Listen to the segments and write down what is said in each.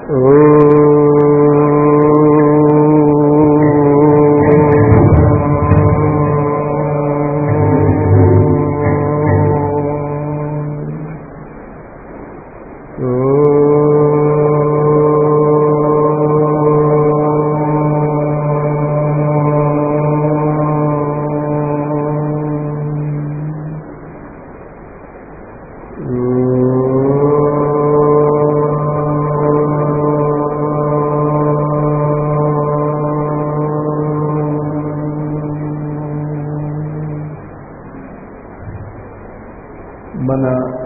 మన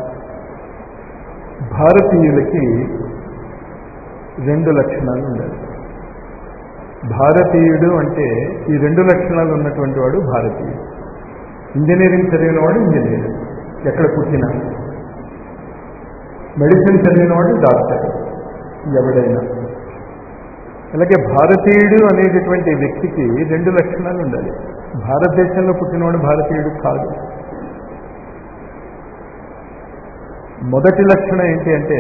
భారతీయులకి రెండు లక్షణాలు ఉండాలి భారతీయుడు అంటే ఈ రెండు లక్షణాలు ఉన్నటువంటి వాడు భారతీయుడు ఇంజనీరింగ్ చదివిన వాడు ఇంజనీర్ ఎక్కడ పుట్టినా మెడిసిన్ చదివిన వాడు డాక్టర్ ఎవడైనా అలాగే భారతీయుడు అనేటటువంటి వ్యక్తికి రెండు లక్షణాలు ఉండాలి భారతదేశంలో పుట్టినవాడు భారతీయుడు కాదు మొదటి లక్షణం ఏంటి అంటే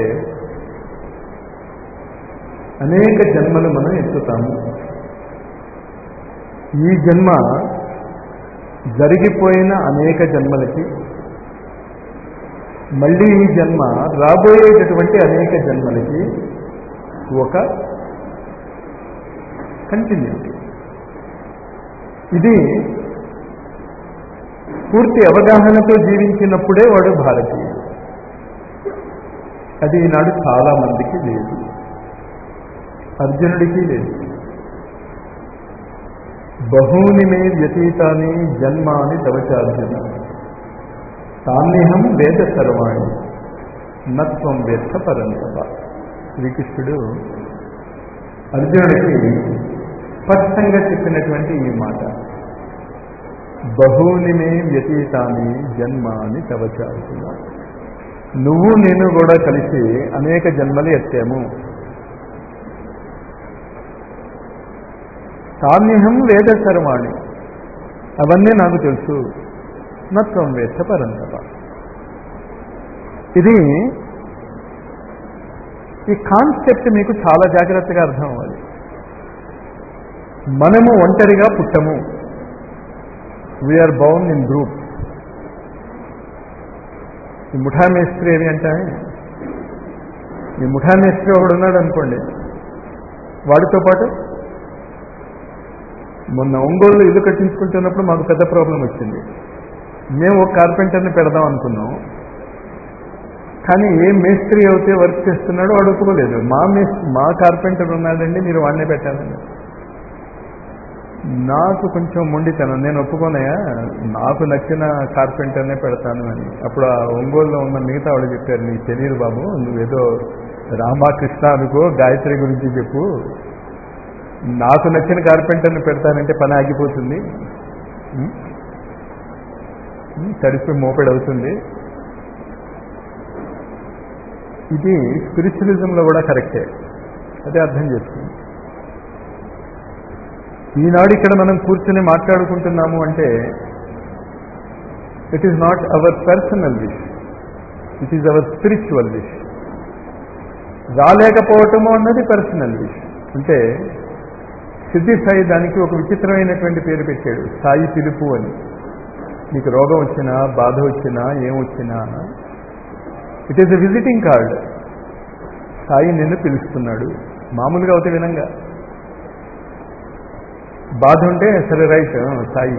అనేక జన్మలు మనం ఎత్తుతాము ఈ జన్మ జరిగిపోయిన అనేక జన్మలకి మళ్ళీ ఈ జన్మ రాబోయేటటువంటి అనేక జన్మలకి ఒక కంటిన్యూటీ ఇది పూర్తి అవగాహనతో జీవించినప్పుడే వాడు భారతీయుడు అది ఈనాడు చాలా మందికి లేదు అర్జునుడికి లేదు బహూని మే వ్యతీతాని జన్మాని తవచార్జున తాన్నిహం వేద సర్వాణి నత్వం వ్యర్థ పరంతప శ్రీకృష్ణుడు అర్జునుడికి స్పష్టంగా చెప్పినటువంటి ఈ మాట బహూని మే వ్యతీతాని జన్మాని తవచార్జున నువ్వు నేను కూడా కలిసి అనేక జన్మలు ఎత్తాము తాన్యహం వేద సర్వాణి అవన్నీ నాకు తెలుసు నత్వం వేత్త పరంతప ఇది ఈ కాన్సెప్ట్ మీకు చాలా జాగ్రత్తగా అర్థం అవ్వాలి మనము ఒంటరిగా పుట్టము వీఆర్ బౌండ్ ఇన్ గ్రూప్ ఈ ముఠా మేస్త్రి ఏమి అంటే ఈ ముఠా మేస్త్రి ఒకడు ఉన్నాడు అనుకోండి వాడితో పాటు మొన్న ఒంగోలు ఇల్లు కట్టించుకుంటున్నప్పుడు మాకు పెద్ద ప్రాబ్లం వచ్చింది మేము ఒక కార్పెంటర్ని పెడదాం అనుకున్నాం కానీ ఏ మేస్త్రి అయితే వర్క్ చేస్తున్నాడో వాడు ఒప్పుకోలేదు మా మేస్ మా కార్పెంటర్ ఉన్నాడండి మీరు వాడినే పెట్టాలండి నాకు కొంచెం మొండితనం నేను ఒప్పుకోనయా నాకు నచ్చిన కార్పెంటర్నే పెడతాను అని అప్పుడు ఆ ఒంగోలులో ఉన్న మిగతా వాళ్ళు చెప్పారు నీకు తెలియదు బాబు నువ్వేదో రామకృష్ణ అనుకో గాయత్రి గురించి చెప్పు నాకు నచ్చిన కార్పెంటర్ని పెడతానంటే పని ఆగిపోతుంది తడిపి మోపెడు అవుతుంది ఇది స్పిరిచువలిజంలో కూడా కరెక్టే అదే అర్థం చేసుకుంది ఈనాడు ఇక్కడ మనం కూర్చొని మాట్లాడుకుంటున్నాము అంటే it is not our personal wish it is our spiritual wish రాలేకపోవటము అన్నది పర్సనల్ విష్ అంటే సిద్ధి సాయి దానికి ఒక విచిత్రమైనటువంటి పేరు పెట్టాడు సాయి పిలుపు అని నీకు రోగం వచ్చినా బాధ వచ్చినా ఏమొచ్చినా it is a visiting card Sai నిన్ను పిలుస్తున్నాడు మామూలుగా అవుతే వినంగా బాధ ఉంటే సరే రైట్ సాయి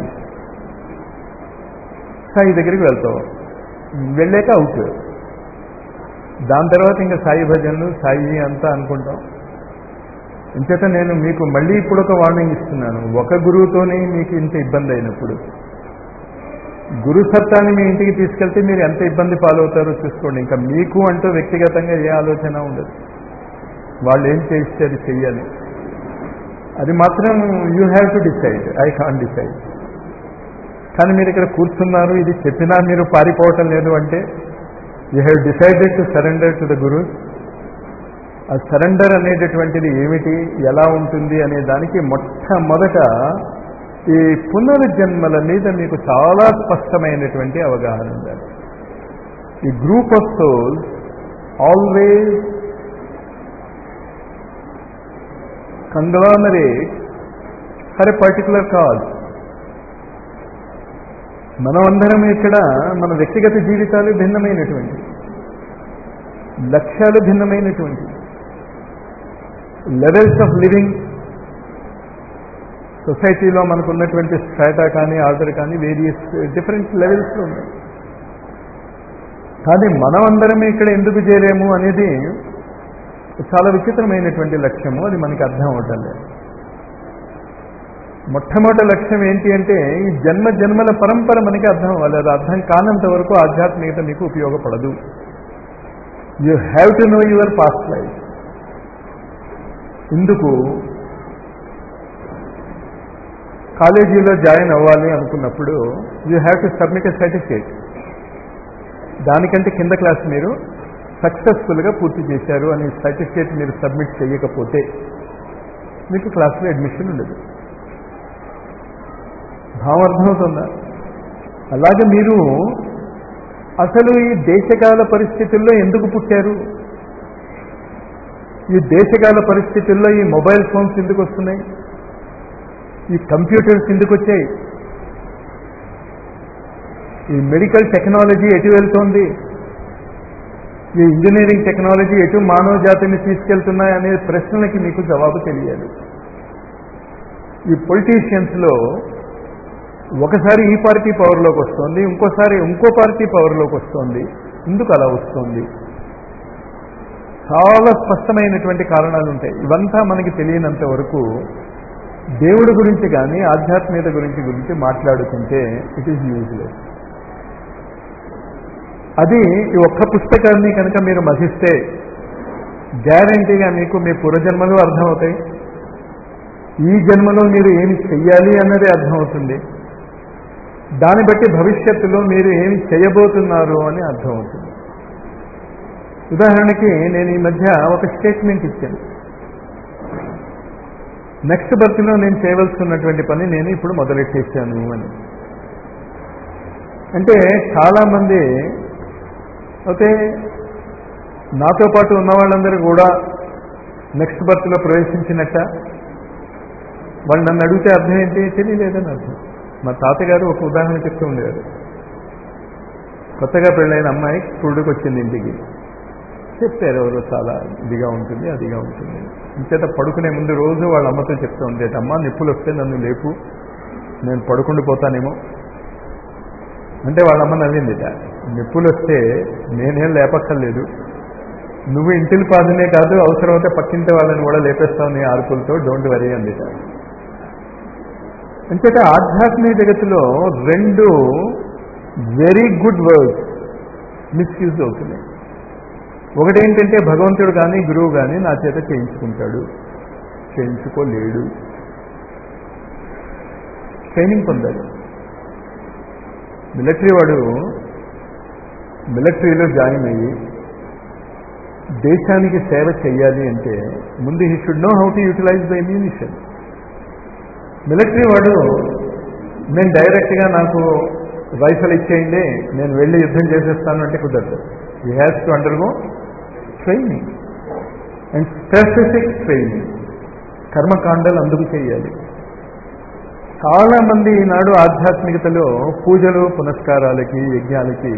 సాయి దగ్గరికి వెళ్తావు వెళ్ళాక అవుట్ దాని తర్వాత ఇంకా సాయి భజనలు సాయి అంతా అనుకుంటాం ఇంచేత నేను మీకు మళ్ళీ ఇప్పుడు ఒక వార్నింగ్ ఇస్తున్నాను ఒక గురువుతోనే మీకు ఇంత ఇబ్బంది అయినప్పుడు గురు సత్తాన్ని మీ ఇంటికి తీసుకెళ్తే మీరు ఎంత ఇబ్బంది పాలవుతారో చూసుకోండి ఇంకా మీకు అంటూ వ్యక్తిగతంగా ఏ ఆలోచన ఉండదు వాళ్ళు ఏం చేస్తే అది చెయ్యాలి అది మాత్రం you have to decide I can decide కానీ మీరు ఇక్కడ కూర్చున్నారు ఇది చెప్పినా మీరు పారిపోవటం లేదు అంటే you have decided to surrender to the guru ఆ సరెండర్ అనేటటువంటిది ఏమిటి ఎలా ఉంటుంది అనే దానికి మొట్టమొదట ఈ పునర్జన్మల మీద మీకు చాలా స్పష్టమైనటువంటి అవగాహన ఉండాలి ఈ group of souls always conglomerate for a particular cause మనమందరం ఇక్కడ మన వ్యక్తిగత జీవితాలు భిన్నమైనటువంటి లక్ష్యాలు భిన్నమైనటువంటి లెవెల్స్ ఆఫ్ లివింగ్ సొసైటీలో మనకు ఉన్నటువంటి స్ట్రాటా కానీ ఆర్డర్ కానీ వేరియస్ డిఫరెంట్ లెవెల్స్లో ఉన్నాయి కానీ మనం అందరమే ఇక్కడ ఎందుకు చేరాము అనేది చాలా విచిత్రమైనటువంటి లక్ష్యము అది మనకి అర్థం అవటం లేదు మొట్టమొదటి లక్ష్యం ఏంటి అంటే ఈ జన్మ జన్మల పరంపర మనకి అర్థం అవ్వాలి అది అర్థం కానంత వరకు ఆధ్యాత్మికత మీకు ఉపయోగపడదు you have to know your past life ఇందుకు కాలేజీలో జాయిన్ అవ్వాలి అనుకున్నప్పుడు you have to submit a certificate దానికంటే కింద క్లాస్ మీరు సక్సెస్ఫుల్గా పూర్తి చేశారు అనే సర్టిఫికేట్ మీరు సబ్మిట్ చేయకపోతే మీకు క్లాస్లో అడ్మిషన్ ఉండదు భావం అర్థమవుతుందా అలాగే మీరు అసలు ఈ దేశకాల పరిస్థితుల్లో ఎందుకు పుట్టారు ఈ దేశకాల పరిస్థితుల్లో ఈ మొబైల్ ఫోన్స్ ఎందుకు వస్తున్నాయి ఈ కంప్యూటర్స్ ఎందుకు వచ్చాయి ఈ మెడికల్ టెక్నాలజీ ఎటు వెళ్తోంది ఈ ఇంజనీరింగ్ టెక్నాలజీ ఎటు మానవ జాతిని తీసుకెళ్తున్నాయి అనే ప్రశ్నలకి మీకు జవాబు తెలియాలి ఈ పొలిటీషియన్స్లో ఒకసారి ఈ పార్టీ పవర్లోకి వస్తుంది ఇంకోసారి ఇంకో పార్టీ పవర్లోకి వస్తుంది ఎందుకు అలా వస్తుంది చాలా స్పష్టమైనటువంటి కారణాలు ఉంటాయి ఇవంతా మనకి తెలియనంత వరకు దేవుడి గురించి కానీ ఆధ్యాత్మికత గురించి గురించి మాట్లాడుకుంటే ఇట్ ఈజ్ యూజ్లెస్ అది ఈ ఒక్క పుస్తకాన్ని కనుక మీరు మధిస్తే గ్యారంటీగా మీకు మీ పూర్వజన్మలు అర్థమవుతాయి ఈ జన్మలో మీరు ఏమి చెయ్యాలి అన్నది అర్థమవుతుంది దాన్ని బట్టి భవిష్యత్తులో మీరు ఏమి చేయబోతున్నారు అని అర్థమవుతుంది ఉదాహరణకి నేను ఈ మధ్య ఒక స్టేట్మెంట్ ఇచ్చాను నెక్స్ట్ బర్త్లో నేను చేయవలసినటువంటి పని నేను ఇప్పుడు మొదలెట్టేశాను అని అంటే చాలామంది ఓకే నాతో పాటు ఉన్న వాళ్ళందరూ కూడా నెక్స్ట్ బర్త్లో ప్రవేశించినట్ట వాళ్ళు నన్ను అడిగితే అర్థం ఏంటి తెలియలేదని అర్థం మా తాతగారు ఒక ఉదాహరణ చెప్తూ ఉండేవారు కొత్తగా పెళ్ళైన అమ్మాయి పురుడుకు వచ్చింది ఇంటికి చెప్పారు ఎవరు చాలా ఇదిగా ఉంటుంది అదిగా ఉంటుంది ఇంచేత పడుకునే ముందు రోజు వాళ్ళ అమ్మతో చెప్తూ ఉండేది అమ్మ నిప్పులు వస్తే నన్ను లేపు నేను పడుకుండి పోతానేమో అంటే వాళ్ళ అమ్మ నవ్విందిట నిప్పులు వస్తే నేనేం లేపక్కర్లేదు నువ్వు ఇంటిని పాదనే కాదు అవసరమైతే పక్కింటి వాళ్ళని కూడా లేపేస్తావు నీ ఆర్పులతో డోంట్ వరీ అందిట అంచేత ఆధ్యాత్మిక జగత్తులో రెండు వెరీ గుడ్ వర్డ్స్ మిస్యూజ్ అవుతున్నాయి ఒకటేంటంటే భగవంతుడు కానీ గురువు కానీ నా చేత చేయించుకుంటాడు చేయించుకోలేడు ట్రైనింగ్ పొందాలి మిలిటరీ వాడు మిలిటరీలో జాయిన్ అయ్యి దేశానికి సేవ చేయాలి అంటే ముందు he should know how to utilize the ammunition military వాడు నేను డైరెక్ట్గా నాకు రైఫల్ ఇచ్చేయండి నేను వెళ్ళి యుద్ధం చేసేస్తాను అంటే కుదరదు he has to undergo training and specific training కర్మకాండలు అందుకు చేయాలి చాలా మంది ఈనాడు ఆధ్యాత్మికతలో పూజలు పునస్కారాలకి యజ్ఞాలకి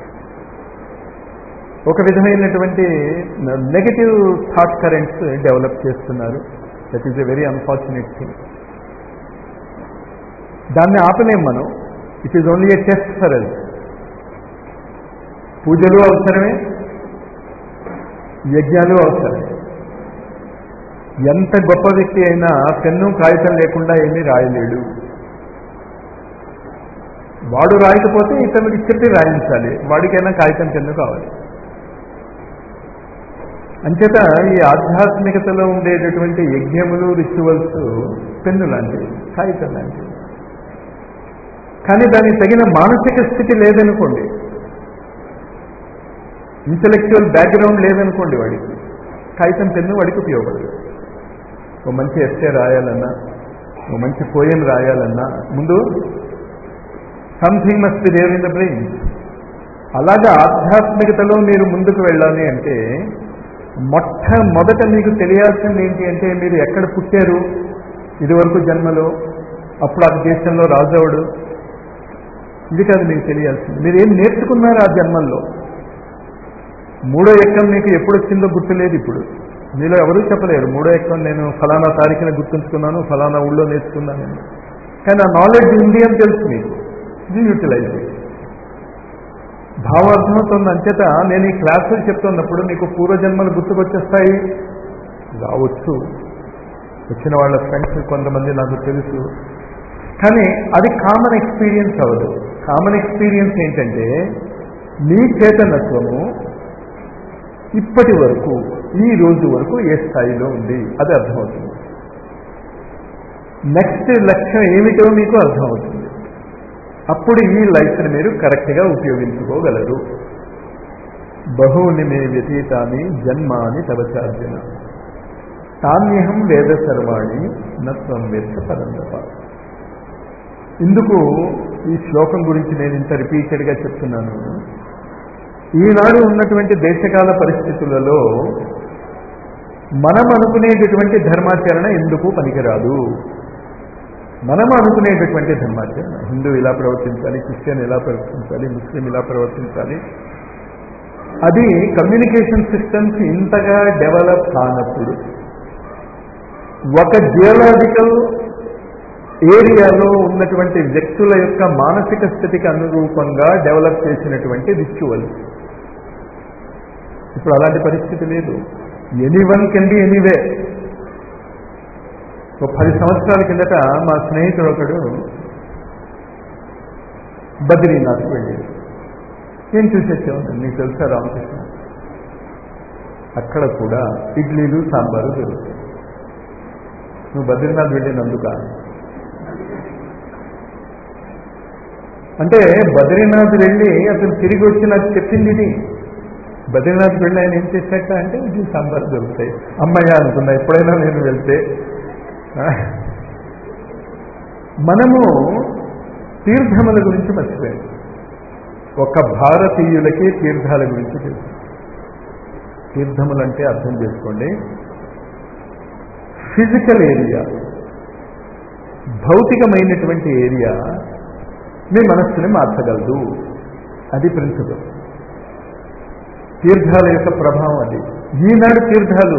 ఒక విధమైనటువంటి నెగటివ్ థాట్ కరెంట్స్ డెవలప్ చేస్తున్నారు that is a very unfortunate thing దాన్ని ఆపలేం మనం it is only a test for all పూజలు అవసరమే యజ్ఞాలు అవసరమే ఎంత గొప్ప వ్యక్తి అయినా పెన్ను కాగితం లేకుండా ఏమీ రాయలేడు వాడు రాయకపోతే ఇతరులకు చెప్పి రాయించాలి వాడికైనా కాగితం పెన్ను కావాలి అంచేత ఈ ఆధ్యాత్మికతలో ఉండేటటువంటి యజ్ఞములు రిచువల్స్ పెన్ను లాంటివి కాగితం లాంటివి కానీ దానికి తగిన మానసిక స్థితి లేదనుకోండి ఇంటలెక్చువల్ బ్యాక్గ్రౌండ్ లేదనుకోండి వాడికి కాగితం పెన్ను వాడికి ఉపయోగపడదు ఓ మంచి ఎస్టే రాయాలన్నా ఓ మంచి పోయం రాయాలన్నా ముందు something must be there in the brain అలాగా ఆధ్యాత్మికతలో మీరు ముందుకు వెళ్ళాలి అంటే మొట్టమొదట మీకు తెలియాల్సింది ఏంటి అంటే మీరు ఎక్కడ పుట్టారు ఇదివరకు జన్మలో అప్పుడు ఆ దేశంలో రాజవుడు ఇది కాదు మీకు తెలియాల్సింది మీరు ఏం నేర్చుకున్నారు ఆ జన్మల్లో మూడో ఎక్కం మీకు ఎప్పుడు వచ్చిందో గుర్తులేదు ఇప్పుడు మీలో ఎవరూ చెప్పలేరు మూడో ఎక్కం నేను ఫలానా తారీఖున గుర్తుంచుకున్నాను ఫలానా ఊళ్ళో నేర్చుకున్నాను కానీ ఆ నాలెడ్జ్ ఉంది అని తెలుసు మీకు ఇది యూటిలైజ్ భావార్థమవుతున్న అంచేత నేను ఈ క్లాసులు చెప్తున్నప్పుడు మీకు పూర్వజన్మలు గుర్తుకొచ్చేస్తాయి రావచ్చు వచ్చిన వాళ్ళ ఫ్రెండ్స్ కొంతమంది నాకు తెలుసు కానీ అది కామన్ ఎక్స్పీరియన్స్ అవ్వదు కామన్ ఎక్స్పీరియన్స్ ఏంటంటే మీ చేతనత్వము ఇప్పటి వరకు ఈ రోజు వరకు ఏ స్థాయిలో ఉంది అది అర్థమవుతుంది నెక్స్ట్ లక్ష్యం ఏమిటో మీకు అర్థమవుతుంది అప్పుడు ఈ లైఫ్ని మీరు కరెక్ట్గా ఉపయోగించుకోగలరు బహుని మే వ్యతీతాన్ని జన్మాని తవచార్జున తాన్యహం వేద సర్వాణి నత్వం వేద పరంతప ఇందుకు ఈ శ్లోకం గురించి నేను ఇంత రిపీటెడ్గా చెప్తున్నాను ఈనాడు ఉన్నటువంటి దేశకాల పరిస్థితులలో మనం అనుకునేటటువంటి ధర్మాచరణ ఎందుకు పనికిరాదు మనం అనుకునేటటువంటి ధర్మాచరణ హిందూ ఇలా ప్రవర్తించాలి క్రిస్టియన్ ఇలా ప్రవర్తించాలి ముస్లిం ఇలా ప్రవర్తించాలి అది కమ్యూనికేషన్ సిస్టమ్స్ ఇంతగా డెవలప్ కానప్పుడు ఒక జియోలాజికల్ ఏరియాలో ఉన్నటువంటి వ్యక్తుల యొక్క మానసిక స్థితికి అనురూపంగా డెవలప్ చేసినటువంటి రిచువల్ ఇప్పుడు అలాంటి పరిస్థితి లేదు anyone can be anyway ఒక పది సంవత్సరాల కిందట మా స్నేహితుడు ఒకడు బద్రీనాథ్కి వెళ్ళాడు ఏం చూసేసావు నీకు తెలుసా రామకృష్ణ అక్కడ కూడా ఇడ్లీలు సాంబారు దొరుకుతాయి నువ్వు బద్రీనాథ్ వెళ్ళినందుక అంటే బద్రీనాథ్ వెళ్ళి అతను తిరిగి వచ్చి నాకు చెప్పింది ఇది బద్రీనాథ్ వెళ్ళి ఆయన ఏం చేశాక అంటే ఇది సాంబార్ దొరుకుతాయి అమ్మయ్య అనుకున్నా ఎప్పుడైనా నేను వెళ్తే మనము తీర్థముల గురించి మర్చిపోయాం ఒక భారతీయులకి తీర్థాల గురించి తెలుసు తీర్థములంటే అర్థం చేసుకోండి ఫిజికల్ ఏరియా భౌతికమైనటువంటి ఏరియా మీ మనస్సుని మార్చగలదు అది ప్రిన్సిపల్ తీర్థాల యొక్క ప్రభావం అది ఈనాడు తీర్థాలు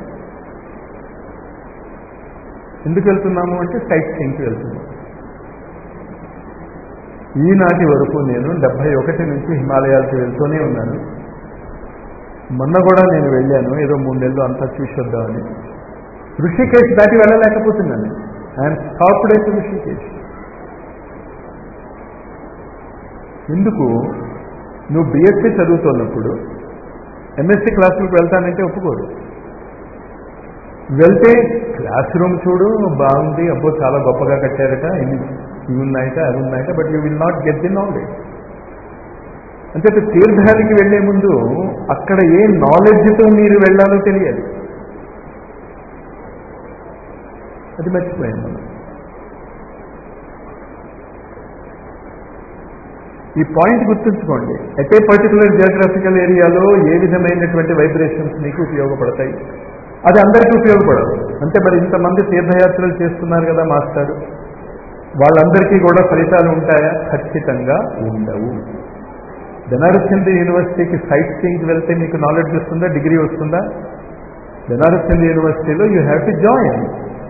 ఎందుకు వెళ్తున్నాము అంటే సైట్ సీయింగ్కి వెళ్తున్నాము ఈనాటి వరకు నేను డెబ్బై ఒకటి నుంచి హిమాలయాలకు వెళ్తూనే ఉన్నాను మొన్న కూడా నేను వెళ్ళాను ఏదో మూడు నెలలు అంతా చూసొద్దామని ఋషికేశ్ దాటి వెళ్ళలేకపోతున్నాను ఆయన స్టాప్డ్ అయితే ఋషికేశ్ ఎందుకు నువ్వు బిఎస్సీ చదువుతున్నప్పుడు ఎంఎస్సీ క్లాసులకు వెళ్తానంటే ఒప్పుకోరు వెళ్తే క్లాస్ రూమ్ చూడు బాగుంది అబ్బో చాలా గొప్పగా కట్టారట ఇవి ఇవి ఉన్నాయట అవి ఉన్నాయట but you will not get the knowledge అంటే తీర్థానికి వెళ్లే ముందు అక్కడ ఏ నాలెడ్జ్తో మీరు వెళ్ళాలో తెలియాలి అది మర్చిపోయాం మనం ఈ పాయింట్ గుర్తుంచుకోండి ఎట్ ఏ పర్టికులర్ జియోగ్రఫికల్ ఏరియాలో ఏ విధమైనటువంటి వైబ్రేషన్స్ మీకు ఉపయోగపడతాయి అది అందరికీ ఉపయోగపడదు అంటే మరి ఇంతమంది తీర్థయాత్రలు చేస్తున్నారు కదా మాస్టారు వాళ్ళందరికీ కూడా ఫలితాలు ఉంటాయా ఖచ్చితంగా ఉండవు బెనారస్ హిందూ యూనివర్సిటీకి సైట్ సీయింగ్కి వెళ్తే మీకు నాలెడ్జ్ వస్తుందా డిగ్రీ వస్తుందా బెనారస్ హిందూ యూనివర్సిటీలో యూ హ్యావ్ టు జాయిన్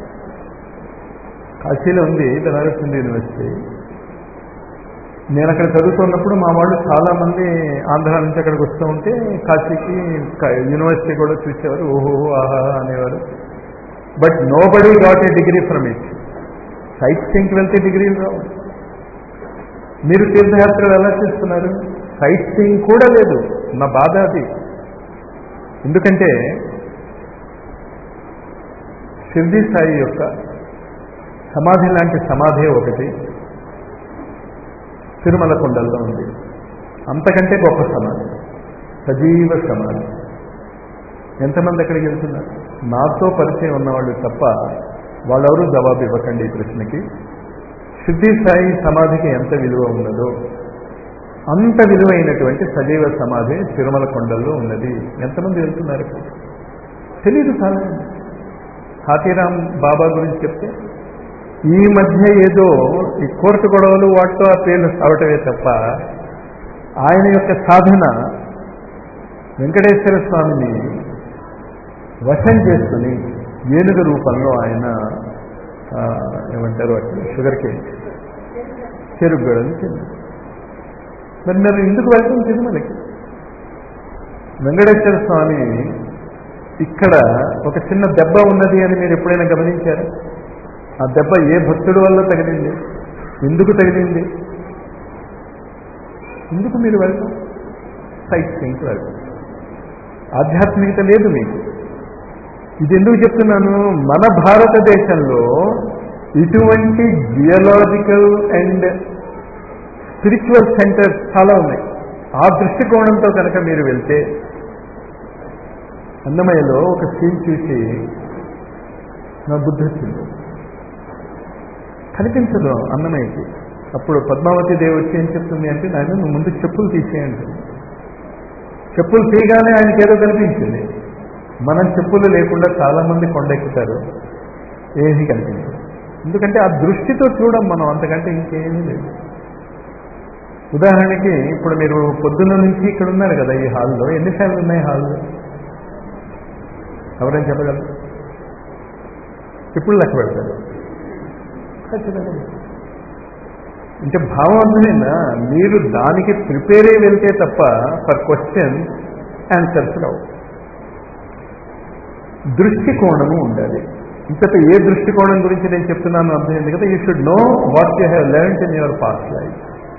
కాశీలో ఉంది బెనారస్ హిందూ యూనివర్సిటీ నేను అక్కడ చదువుతున్నప్పుడు మా వాళ్ళు చాలా మంది ఆంధ్ర నుంచి అక్కడికి వస్తూ ఉంటే కాశీకి యూనివర్సిటీ కూడా చూసేవారు ఓహో ఆహా అనేవారు but nobody got a degree from it sight సీయింగ్కి వెళ్తే డిగ్రీలు రావు మీరు తీర్థయాత్రలు ఎలా చేస్తున్నారు సైట్ సీయింగ్ కూడా లేదు నా బాధ అది ఎందుకంటే షిర్దీ సాయి యొక్క సమాధి లాంటి సమాధి ఒకటి తిరుమల కొండల్లో ఉంది అంతకంటే గొప్ప సమాధి సజీవ సమాధి ఎంతమంది అక్కడికి వెళ్తున్నారు నాతో పరిచయం ఉన్నవాళ్ళు తప్ప వాళ్ళెవరూ జవాబు ఇవ్వకండి ఈ ప్రశ్నకి సిద్ధి సాయి సమాధికి ఎంత విలువ ఉన్నదో అంత విలువైనటువంటి సజీవ సమాధి తిరుమల కొండల్లో ఉన్నది ఎంతమంది వెళ్తున్నారు తెలీదు చాలా హాతీరామ్ బాబా గురించి చెప్తే ఈ మధ్య ఏదో ఈ కోర్టు గొడవలు వాటితో ఆ పేర్లు అవటమే తప్ప ఆయన యొక్క సాధన వెంకటేశ్వర స్వామిని వశం చేసుకుని ఏనుగు రూపంలో ఆయన ఆ, ఏమంటారు అట్లా షుగర్ కేన్ చెరుకు గడని తిన్నారు మరి మీరు ఎందుకు వెళ్తాం తిరుమలకి వెంకటేశ్వర స్వామి ఇక్కడ ఒక చిన్న దెబ్బ ఉన్నది అని మీరు ఎప్పుడైనా గమనించారా ఆ దెబ్బ ఏ భక్తుడి వల్ల తగిలింది ఎందుకు తగిలింది ఎందుకు మీరు వెళ్తాం సైట్ సీయింగ్కి వెళ్తాం ఆధ్యాత్మికత లేదు మీకు ఇది ఎందుకు చెప్తున్నాను మన భారతదేశంలో ఇటువంటి జియలాజికల్ అండ్ స్పిరిచువల్ సెంటర్స్ చాలా ఉన్నాయి ఆ దృష్టికోణంతో కనుక మీరు వెళ్తే అన్నమయ్యలో ఒక సీన్ చూసి నా బుద్ధి వచ్చింది కనిపించదు అన్నమయ్యకి అప్పుడు పద్మావతి దేవి వచ్చి ఏం చెప్తుంది అంటే నాయన నువ్వు ముందు చెప్పులు తీసేయండి చెప్పులు తీయగానే ఆయనకి ఏదో కనిపించింది మనం చెప్పులు లేకుండా చాలా మంది కొండెక్కుతారు ఏమీ కనిపించదు ఎందుకంటే ఆ దృష్టితో చూడం మనం అంతకంటే ఇంకేమీ లేదు ఉదాహరణకి ఇప్పుడు మీరు పొద్దున్న నుంచి ఇక్కడ ఉన్నారు కదా ఈ హాల్లో ఎన్ని ఫ్యాన్లు ఉన్నాయి హాల్లో ఎవరైనా చెప్పగలరు చెప్పులు లెక్క పెడతారు ఖచ్చితంగా అంటే భావం అర్థమైందా మీరు దానికి ప్రిపేర్ అయి వెళ్తే తప్ప ఫర్ క్వశ్చన్ ఆన్సర్స్ రావు దృష్టికోణము ఉండాలి ఇంతట ఏ దృష్టికోణం గురించి నేను చెప్తున్నాను అర్థమైంది కదా you should know what you have learn in your past life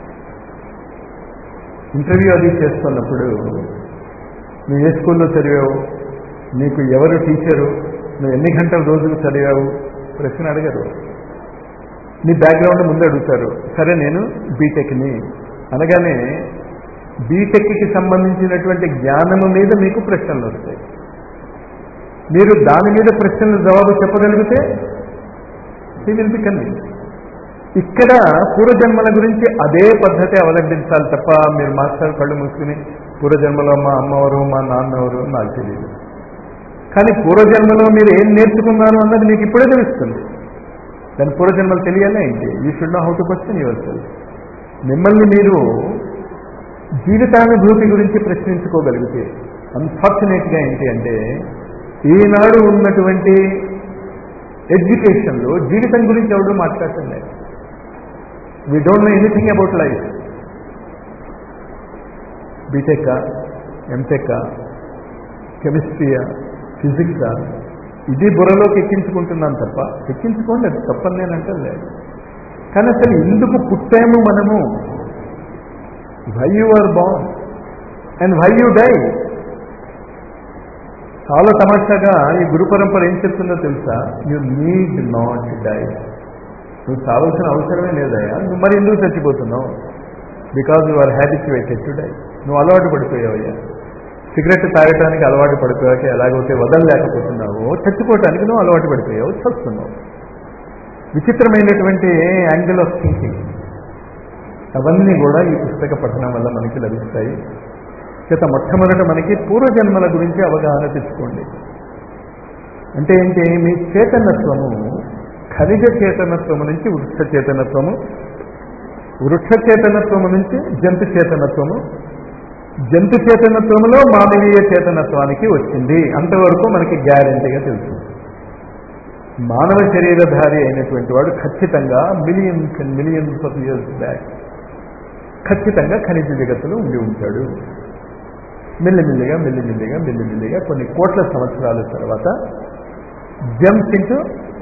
interview అది చేస్తున్నప్పుడు నువ్వు ఏ స్కూల్లో చదివావు నీకు ఎవరు టీచరు నువ్వు ఎన్ని గంటల రోజులు చదివావు ప్రశ్న అడగరు నీ బ్యాక్గ్రౌండ్ ముందు అడుగుతారు సరే నేను బీటెక్ని అనగానే బీటెక్కి సంబంధించినటువంటి జ్ఞానము మీద మీకు ప్రశ్నలు వస్తాయి మీరు దాని మీద ప్రశ్నలు జవాబు చెప్పగలిగితే ఈ విల్ బి కన్విన్స్ ఇక్కడ పూర్వజన్మల గురించి అదే పద్ధతి అవలంబించాలి తప్ప మీరు మాస్టర్ కళ్ళు మూసుకుని పూర్వజన్మలో మా అమ్మవారు మా నాన్నవారు నాకు తెలియదు కానీ పూర్వజన్మలో మీరు ఏం నేర్చుకున్నారు అన్నది మీకు ఇప్పుడే తెలుస్తుంది దాని పూర్వజన్మలు తెలియాలా ఏంటి you should know how to question yourself మిమ్మల్ని మీరు జీవితానుభూతి గురించి ప్రశ్నించుకోగలిగితే అన్ఫార్చునేట్గా ఏంటి అంటే ఈనాడు ఉన్నటువంటి ఎడ్యుకేషన్లో జీవితం గురించి ఎవరు మాట్లాడటం లేదు we don't know anything about life BTech MTech కెమిస్ట్రీయా ఫిజిక్సా ఇది బుర్రలోకి ఎక్కించుకుంటున్నాను తప్ప ఎక్కించుకోండి అది తప్పని నేను అంటే లేదు కానీ అసలు ఎందుకు పుట్టాము మనము why you are born and why you die చాలా తమాషాగా ఈ గురు పరంపర ఏం చెప్తుందో తెలుసా యు నీడ్ నాట్ డై నువ్వు చావాల్సిన అవసరమే లేదయ్యా నువ్వు మరి ఎందుకు చచ్చిపోతున్నావు because you are habituated to die నువ్వు అలవాటు పడిపోయావయ్యా సిగరెట్ తాగటానికి అలవాటు పడిపోయాక ఎలాగైతే వదలలేకపోతున్నావో చచ్చిపోవటానికి నువ్వు అలవాటు పడిపోయావు చస్తున్నావు విచిత్రమైనటువంటి యాంగిల్ ఆఫ్ థింకింగ్ అవన్నీ కూడా ఈ పుస్తక పఠనం వల్ల మనకి లభిస్తాయి చేత మొట్టమొదట మనకి పూర్వజన్మల గురించి అవగాహన తెచ్చుకోండి అంటే ఏంటి మీ చేతనత్వము ఖనిజ చేతనత్వము నుంచి వృక్ష చేతనత్వము వృక్ష చేతనత్వము నుంచి జంతు చేతనత్వము జంతు చేతనత్వంలో మానవీయ చేతనత్వానికి వచ్చింది అంతవరకు మనకి గ్యారంటీగా తెలుసు మానవ శరీరధారి అయినటువంటి వాడు ఖచ్చితంగా millions and millions of years back ఖచ్చితంగా ఖనిజ జగత్తులో ఉండి ఉంటాడు మెల్లిమెల్లిగా మెల్లిమెల్లిగా మెల్లిమెల్లిగా కొన్ని కోట్ల సంవత్సరాల తర్వాత జంప్స్ ఇంటూ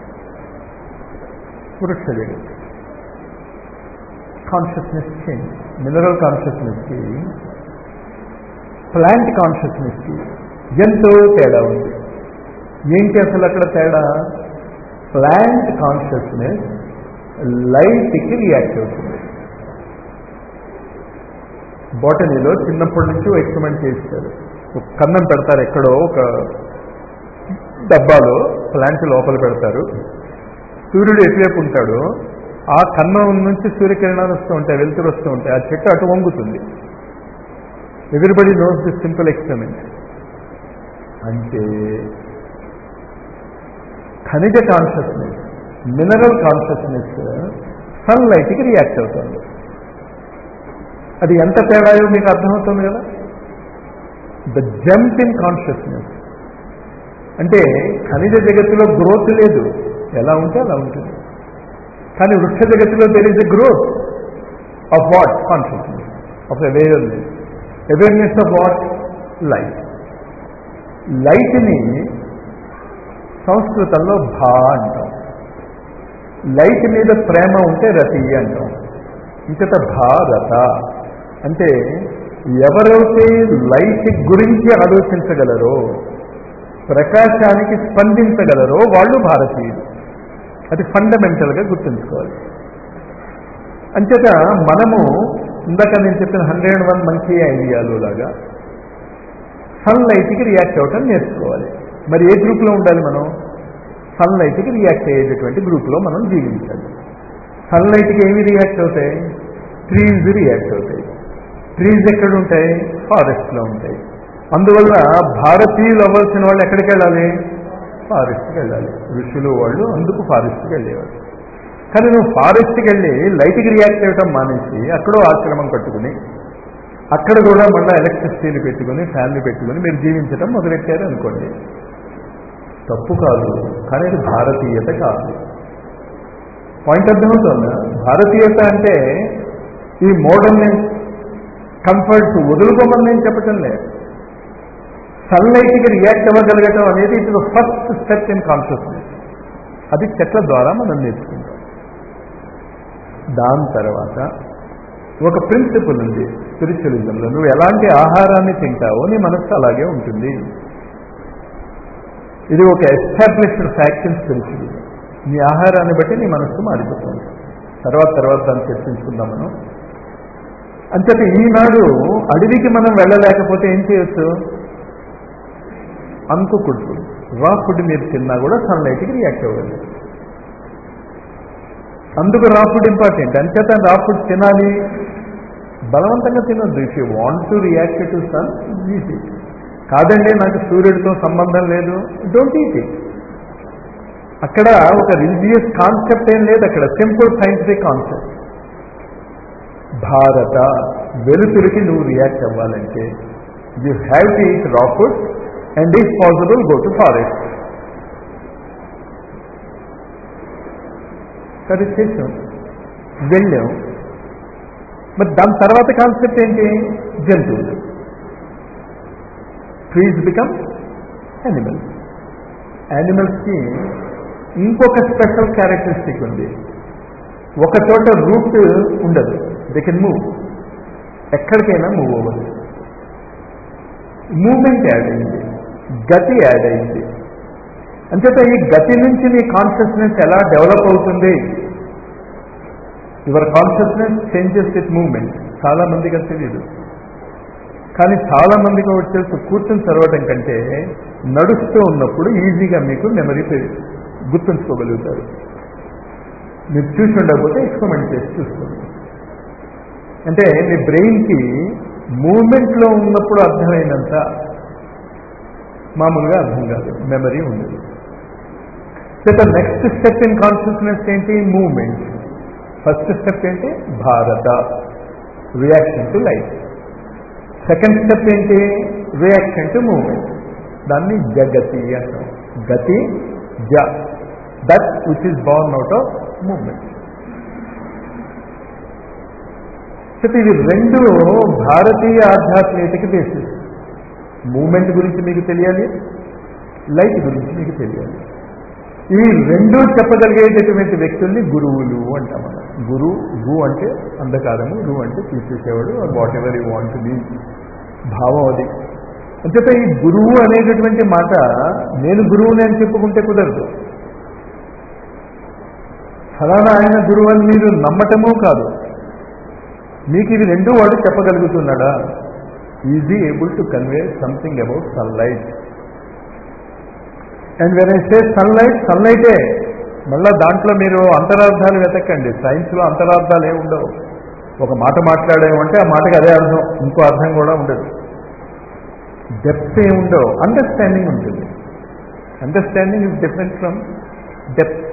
వృక్ష జగత్ కాన్షియస్నెస్ చేంజ్ మినరల్ కాన్షియస్నెస్కి ప్లాంట్ కాన్షియస్నెస్కి ఎంతో తేడా ఉంది ఏంటి అసలు అక్కడ తేడా ప్లాంట్ కాన్షియస్నెస్ లైట్కి రియాక్ట్ అవుతుంది బాటనీలో చిన్నప్పటి నుంచి ఎక్స్పెరిమెంట్ చేస్తారు ఒక కన్నం పెడతారు ఎక్కడో ఒక డబ్బాలో ప్లాంట్ లోపల పెడతారు సూర్యుడు ఎటువైపు ఉంటాడో ఆ కన్నం నుంచి సూర్యకిరణాలు వస్తూ ఉంటాయి వెలుతురు వస్తూ ఉంటాయి ఆ చెట్టు అటు వంగుతుంది everybody knows the simple experiment అంటే ఖనిజ కాన్షియస్నెస్ మినరల్ కాన్షియస్నెస్ సన్లైట్కి రియాక్ట్ అవుతుంది అది ఎంత తేడాయో మీకు అర్థమవుతుంది కదా ద జంప్ ఇన్ కాన్షియస్నెస్ అంటే ఖనిజ జగత్తులో గ్రోత్ లేదు ఎలా ఉంటే అలా ఉంటుంది కానీ వృక్ష జగత్తులో there is a growth of what consciousness of awareness awareness of what light లైట్ని సంస్కృతంలో భా అంటాం లైట్ మీద ప్రేమ ఉంటే రతి అంటాం ఇంకట భారత అంటే ఎవరైతే లైట్ గురించి ఆలోచించగలరో ప్రకాశానికి స్పందించగలరో వాళ్ళు భారతీయులు అది ఫండమెంటల్గా గుర్తుంచుకోవాలి అంచేత మనము ఇందాక నేను చెప్పిన హండ్రెడ్ వన్ మంచి ఐడియాలు లాగా సన్లైట్కి రియాక్ట్ అవ్వటం నేర్చుకోవాలి మరి ఏ గ్రూప్లో ఉండాలి మనం సన్లైట్కి రియాక్ట్ అయ్యేటటువంటి గ్రూప్లో మనం జీవించాలి సన్లైట్కి ఏమి రియాక్ట్ అవుతాయి ట్రీస్ రియాక్ట్ అవుతాయి ట్రీస్ ఎక్కడ ఉంటాయి ఫారెస్ట్లో ఉంటాయి అందువల్ల భారతీయులు అవ్వాల్సిన వాళ్ళు ఎక్కడికి వెళ్ళాలి ఫారెస్ట్కి వెళ్ళాలి ఋషులు వాళ్ళు అందుకు ఫారెస్ట్కి వెళ్ళేవాళ్ళు కానీ నువ్వు ఫారెస్ట్కి వెళ్ళి లైట్కి రియాక్ట్ అవ్వటం మానేసి అక్కడో ఆశ్రమం కట్టుకుని అక్కడ కూడా మళ్ళీ ఎలక్ట్రిసిటీని పెట్టుకుని ఫ్యాన్లు పెట్టుకుని మీరు జీవించడం మొదలెట్టారు అనుకోండి తప్పు కాదు కానీ అది భారతీయత కాదు పాయింట్ అర్థమవుతుందా భారతీయత అంటే ఈ మోడర్న్ కంఫర్ట్స్ వదులుకోమని నేను చెప్పటం లేదు సన్లైట్కి రియాక్ట్ అవ్వగలగటం అనేది it first step in consciousness అది చెట్ల ద్వారా మనం నేర్చుకుంటాం దాని తర్వాత ఒక ప్రిన్సిపల్ ఉంది స్పిరిచువలిజంలో నువ్వు ఎలాంటి ఆహారాన్ని తింటావో నీ మనస్సు అలాగే ఉంటుంది ఇది ఒక ఎస్టాబ్లిష్డ్ ఫ్యాక్ట్ ఇన్ స్పిరిచువలిజం నీ ఆహారాన్ని బట్టి నీ మనస్సు మారిపోతుంది తర్వాత తర్వాత దాన్ని చర్చించుకుందాం మనం అంచేత ఈనాడు అడవికి మనం వెళ్ళలేకపోతే ఏం చేయొచ్చు అనుకోకూడదు ఫుడ్ రా ఫుడ్ మీరు తిన్నా కూడా సన్లైట్కి రియాక్ట్ అవ్వాలి అందుకు రా ఫుడ్ ఇంపార్టెంట్ అంచేత రా ఫుడ్ తినాలి బలవంతంగా తినొద్దు if you want to react to sun eat it కాదండి నాకు సూర్యుడితో సంబంధం లేదు డోంట్ ఈట్ ఇట్ అక్కడ ఒక రిలీజియస్ కాన్సెప్ట్ ఏం లేదు అక్కడ సింపుల్ సైంటిఫిక్ కాన్సెప్ట్ భారత వెలుతురికి నువ్వు రియాక్ట్ అవ్వాలంటే you have to eat raw food and if possible go to forest సరే చేసాం వెళ్ళాం మరి దాని తర్వాత కాన్సెప్ట్ ఏంటి జంతువులు ట్రీస్ బికమ్ యానిమల్స్ యానిమల్స్కి ఇంకొక స్పెషల్ క్యారెక్టరిస్టిక్ ఉంది ఒక చోట రూట్ ఉండదు దే కెన్ మూవ్ ఎక్కడికైనా మూవ్ అవ్వదు మూమెంట్ యాడ్ అయింది గతి యాడ్ అయింది అంచేత ఈ గతి నుంచి నీ కాన్షియస్నెస్ ఎలా డెవలప్ అవుతుంది your consciousness changes with movement చాలా మందికి అది తెలియదు కానీ చాలా మందికి ఒకటి తెలుసు కూర్చొని చదవడం కంటే నడుస్తూ ఉన్నప్పుడు ఈజీగా మీకు మెమరీ గుర్తుంచుకోగలుగుతారు మీరు చూసి ఉండకపోతే ఎక్స్పెరిమెంట్ చేసి చూసుకోండి అంటే మీ బ్రెయిన్కి మూమెంట్లో ఉన్నప్పుడు అర్థమైనంత మామూలుగా అర్థం కాదు మెమరీ ఉండదు చేత నెక్స్ట్ స్టెప్ ఇన్ కాన్షియస్నెస్ ఏంటి మూమెంట్ ఫస్ట్ స్టెప్ ఏంటి భారత reaction to life second step ఏంటి రియాక్షన్ టు మూమెంట్ దాన్ని జగతి అంటాం గతి జ that which is born out of movement ఇది రెండు భారతీయ ఆధ్యాత్మికతకి బేసిస్ మూమెంట్ గురించి మీకు తెలియాలి లైట్ గురించి మీకు తెలియాలి ఈ రెండు చెప్పగలిగేటటువంటి వ్యక్తుల్ని గురువులు అంటాం మనం గురు గు అంటే అంధకారము రు అంటే తీసేసేవాడు whatever you want be భావం అది అంచేత ఈ గురువు అనేటటువంటి మాట నేను గురువుని అని చెప్పుకుంటే కుదరదు ఫలానా ఆయన గురువు అని మీరు నమ్మటమూ కాదు మీకు ఇవి రెండు వాడు చెప్పగలుగుతున్నాడా is he able to convey something about sunlight and when I say sunlight సన్లైటే మళ్ళా దాంట్లో మీరు అంతరార్థాలు వెతకండి సైన్స్లో అంతరార్థాలు ఏమి ఉండవు ఒక మాట మాట్లాడేమంటే ఆ మాటకి అదే అర్థం ఇంకో అర్థం కూడా ఉండదు డెప్త్ ఏమి ఉండవు అండర్స్టాండింగ్ ఉంటుంది understanding is different from depth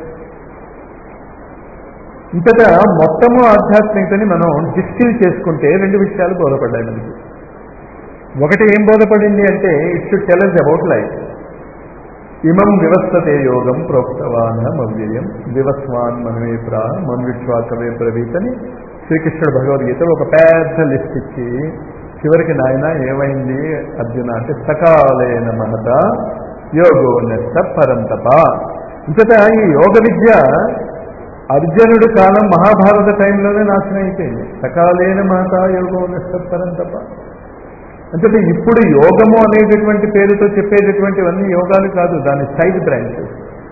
ఇంతటా మొత్తము ఆధ్యాత్మికతని మనం డిస్టిల్ చేసుకుంటే రెండు విషయాలు బోధపడ్డాయి మనకి ఒకటి ఏం బోధపడింది అంటే it should tell us about life ఇమం వివస్థతే యోగం ప్రోక్తవాన్ మవ్యయం వివస్వాన్ మనమే ప్రా మన్విశ్వాకవే బ్రవీత్ అని శ్రీకృష్ణుడు భగవద్గీత ఒక పెద్ద లిస్ట్ ఇచ్చి చివరికి నాయన ఏమైంది అర్జున అంటే సకాలైన మనత యోగో నెస్త పరంతప ఇంతట ఈ యోగ విద్య అర్జునుడు కాలం మహాభారత టైంలోనే నాశనం అయిపోయింది సకాలైన మాత యోగో నెస్త పరంతప అంటే ఇప్పుడు యోగము అనేటటువంటి పేరుతో చెప్పేటటువంటివన్నీ యోగాలు కాదు దాని సైడ్ బ్రాంచెస్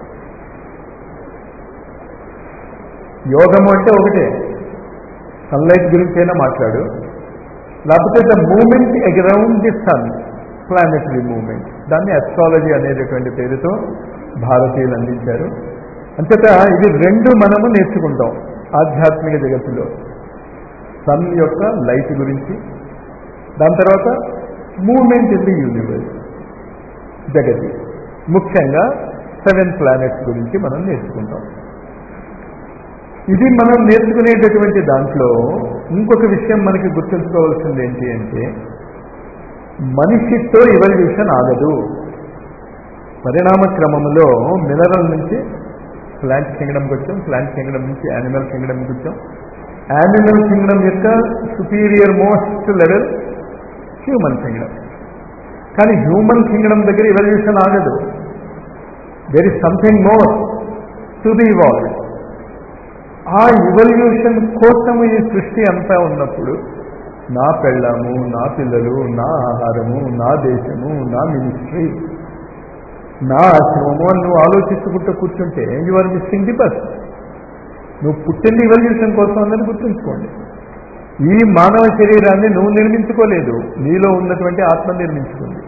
యోగము అంటే ఒకటే సన్లైట్ గురించైనా మాట్లాడు లేకపోతే the movement around the sun planetary movement దాన్ని అస్ట్రాలజీ అనేటటువంటి పేరుతో భారతీయులు అందించారు అంతటా ఇది రెండు మనము నేర్చుకుంటాం ఆధ్యాత్మిక జగత్తులో సన్ యొక్క లైట్ గురించి దాని తర్వాత మూమెంట్ ఇన్ ది యూనివర్స్ జగతి ముఖ్యంగా సెవెన్ ప్లానెట్స్ గురించి మనం నేర్చుకుంటాం ఇది మనం నేర్చుకునేటటువంటి దాంట్లో ఇంకొక విషయం మనకి గుర్తుంచుకోవాల్సింది ఏంటి అంటే మనిషితో ఇవల్యూషన్ ఆగదు పరిణామ క్రమంలో మినరల్ నుంచి ప్లాంట్ కింగ్డమ్కి వచ్చాం ప్లాంట్ కింగ్డమ్ నుంచి యానిమల్ కింగ్డమ్కి వచ్చాం యానిమల్ కింగ్డమ్ యొక్క superior most level human kingdom కానీ హ్యూమన్ కింగ్డమ్ దగ్గర ఇవల్యూషన్ ఆగదు there is something more to be evolve ఆ ఇవల్యూషన్ కోసము ఈ సృష్టి అంతా ఉన్నప్పుడు నా పెళ్ళాము నా పిల్లలు నా ఆహారము నా దేశము నా మినిస్ట్రీ నా ఆశ్రమము అని నువ్వు ఆలోచించుకుంటూ కూర్చుంటే you are missing the bus నువ్వు పుట్టింది ఇవల్యూషన్ కోసం అన్నది గుర్తుంచుకోండి ఈ మానవ శరీరాన్ని నువ్వు నిర్మించుకోలేదు నీలో ఉన్నటువంటి ఆత్మ నిర్మించుకుంది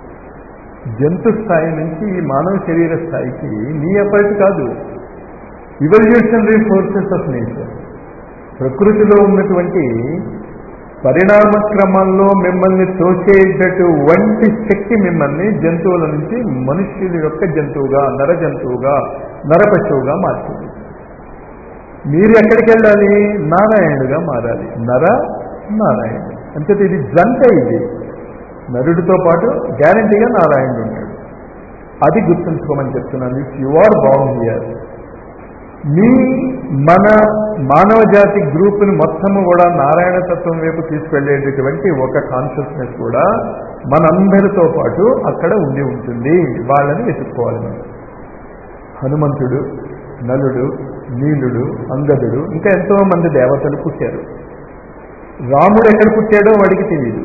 జంతు స్థాయి నుంచి ఈ మానవ శరీర స్థాయికి నీ ఎఫర్ట్ కాదు ఇవల్యూషనరీ ఫోర్సెస్ ఆఫ్ నేచర్ ప్రకృతిలో ఉన్నటువంటి పరిణామ క్రమంలో మిమ్మల్ని తోచేటట్టు వంటి శక్తి మిమ్మల్ని జంతువుల నుంచి మనుష్యుల యొక్క జంతువుగా నర జంతువుగా నరపశువుగా మార్చింది మీరు ఎక్కడికి వెళ్ళాలి నారాయణుడుగా మారాలి నర నారాయణుడు అంటే ఇది జంట ఇది నరుడితో పాటు గ్యారంటీగా నారాయణుడు ఉంటాడు అది గుర్తుంచుకోమని చెప్తున్నాను if you are bound here మీ మన మానవ జాతి గ్రూప్ని మొత్తము కూడా నారాయణ తత్వం వైపు తీసుకెళ్లేటటువంటి ఒక కాన్షియస్నెస్ కూడా మనందరితో పాటు అక్కడ ఉండి ఉంటుంది వాళ్ళని వెతుక్కోవాలి మనం హనుమంతుడు నలుడు నీలుడు అంగదుడు ఇంకా ఎంతో మంది దేవతలు పుట్టారు రాముడు ఎక్కడ పుట్టాడో వాడికి తెలియదు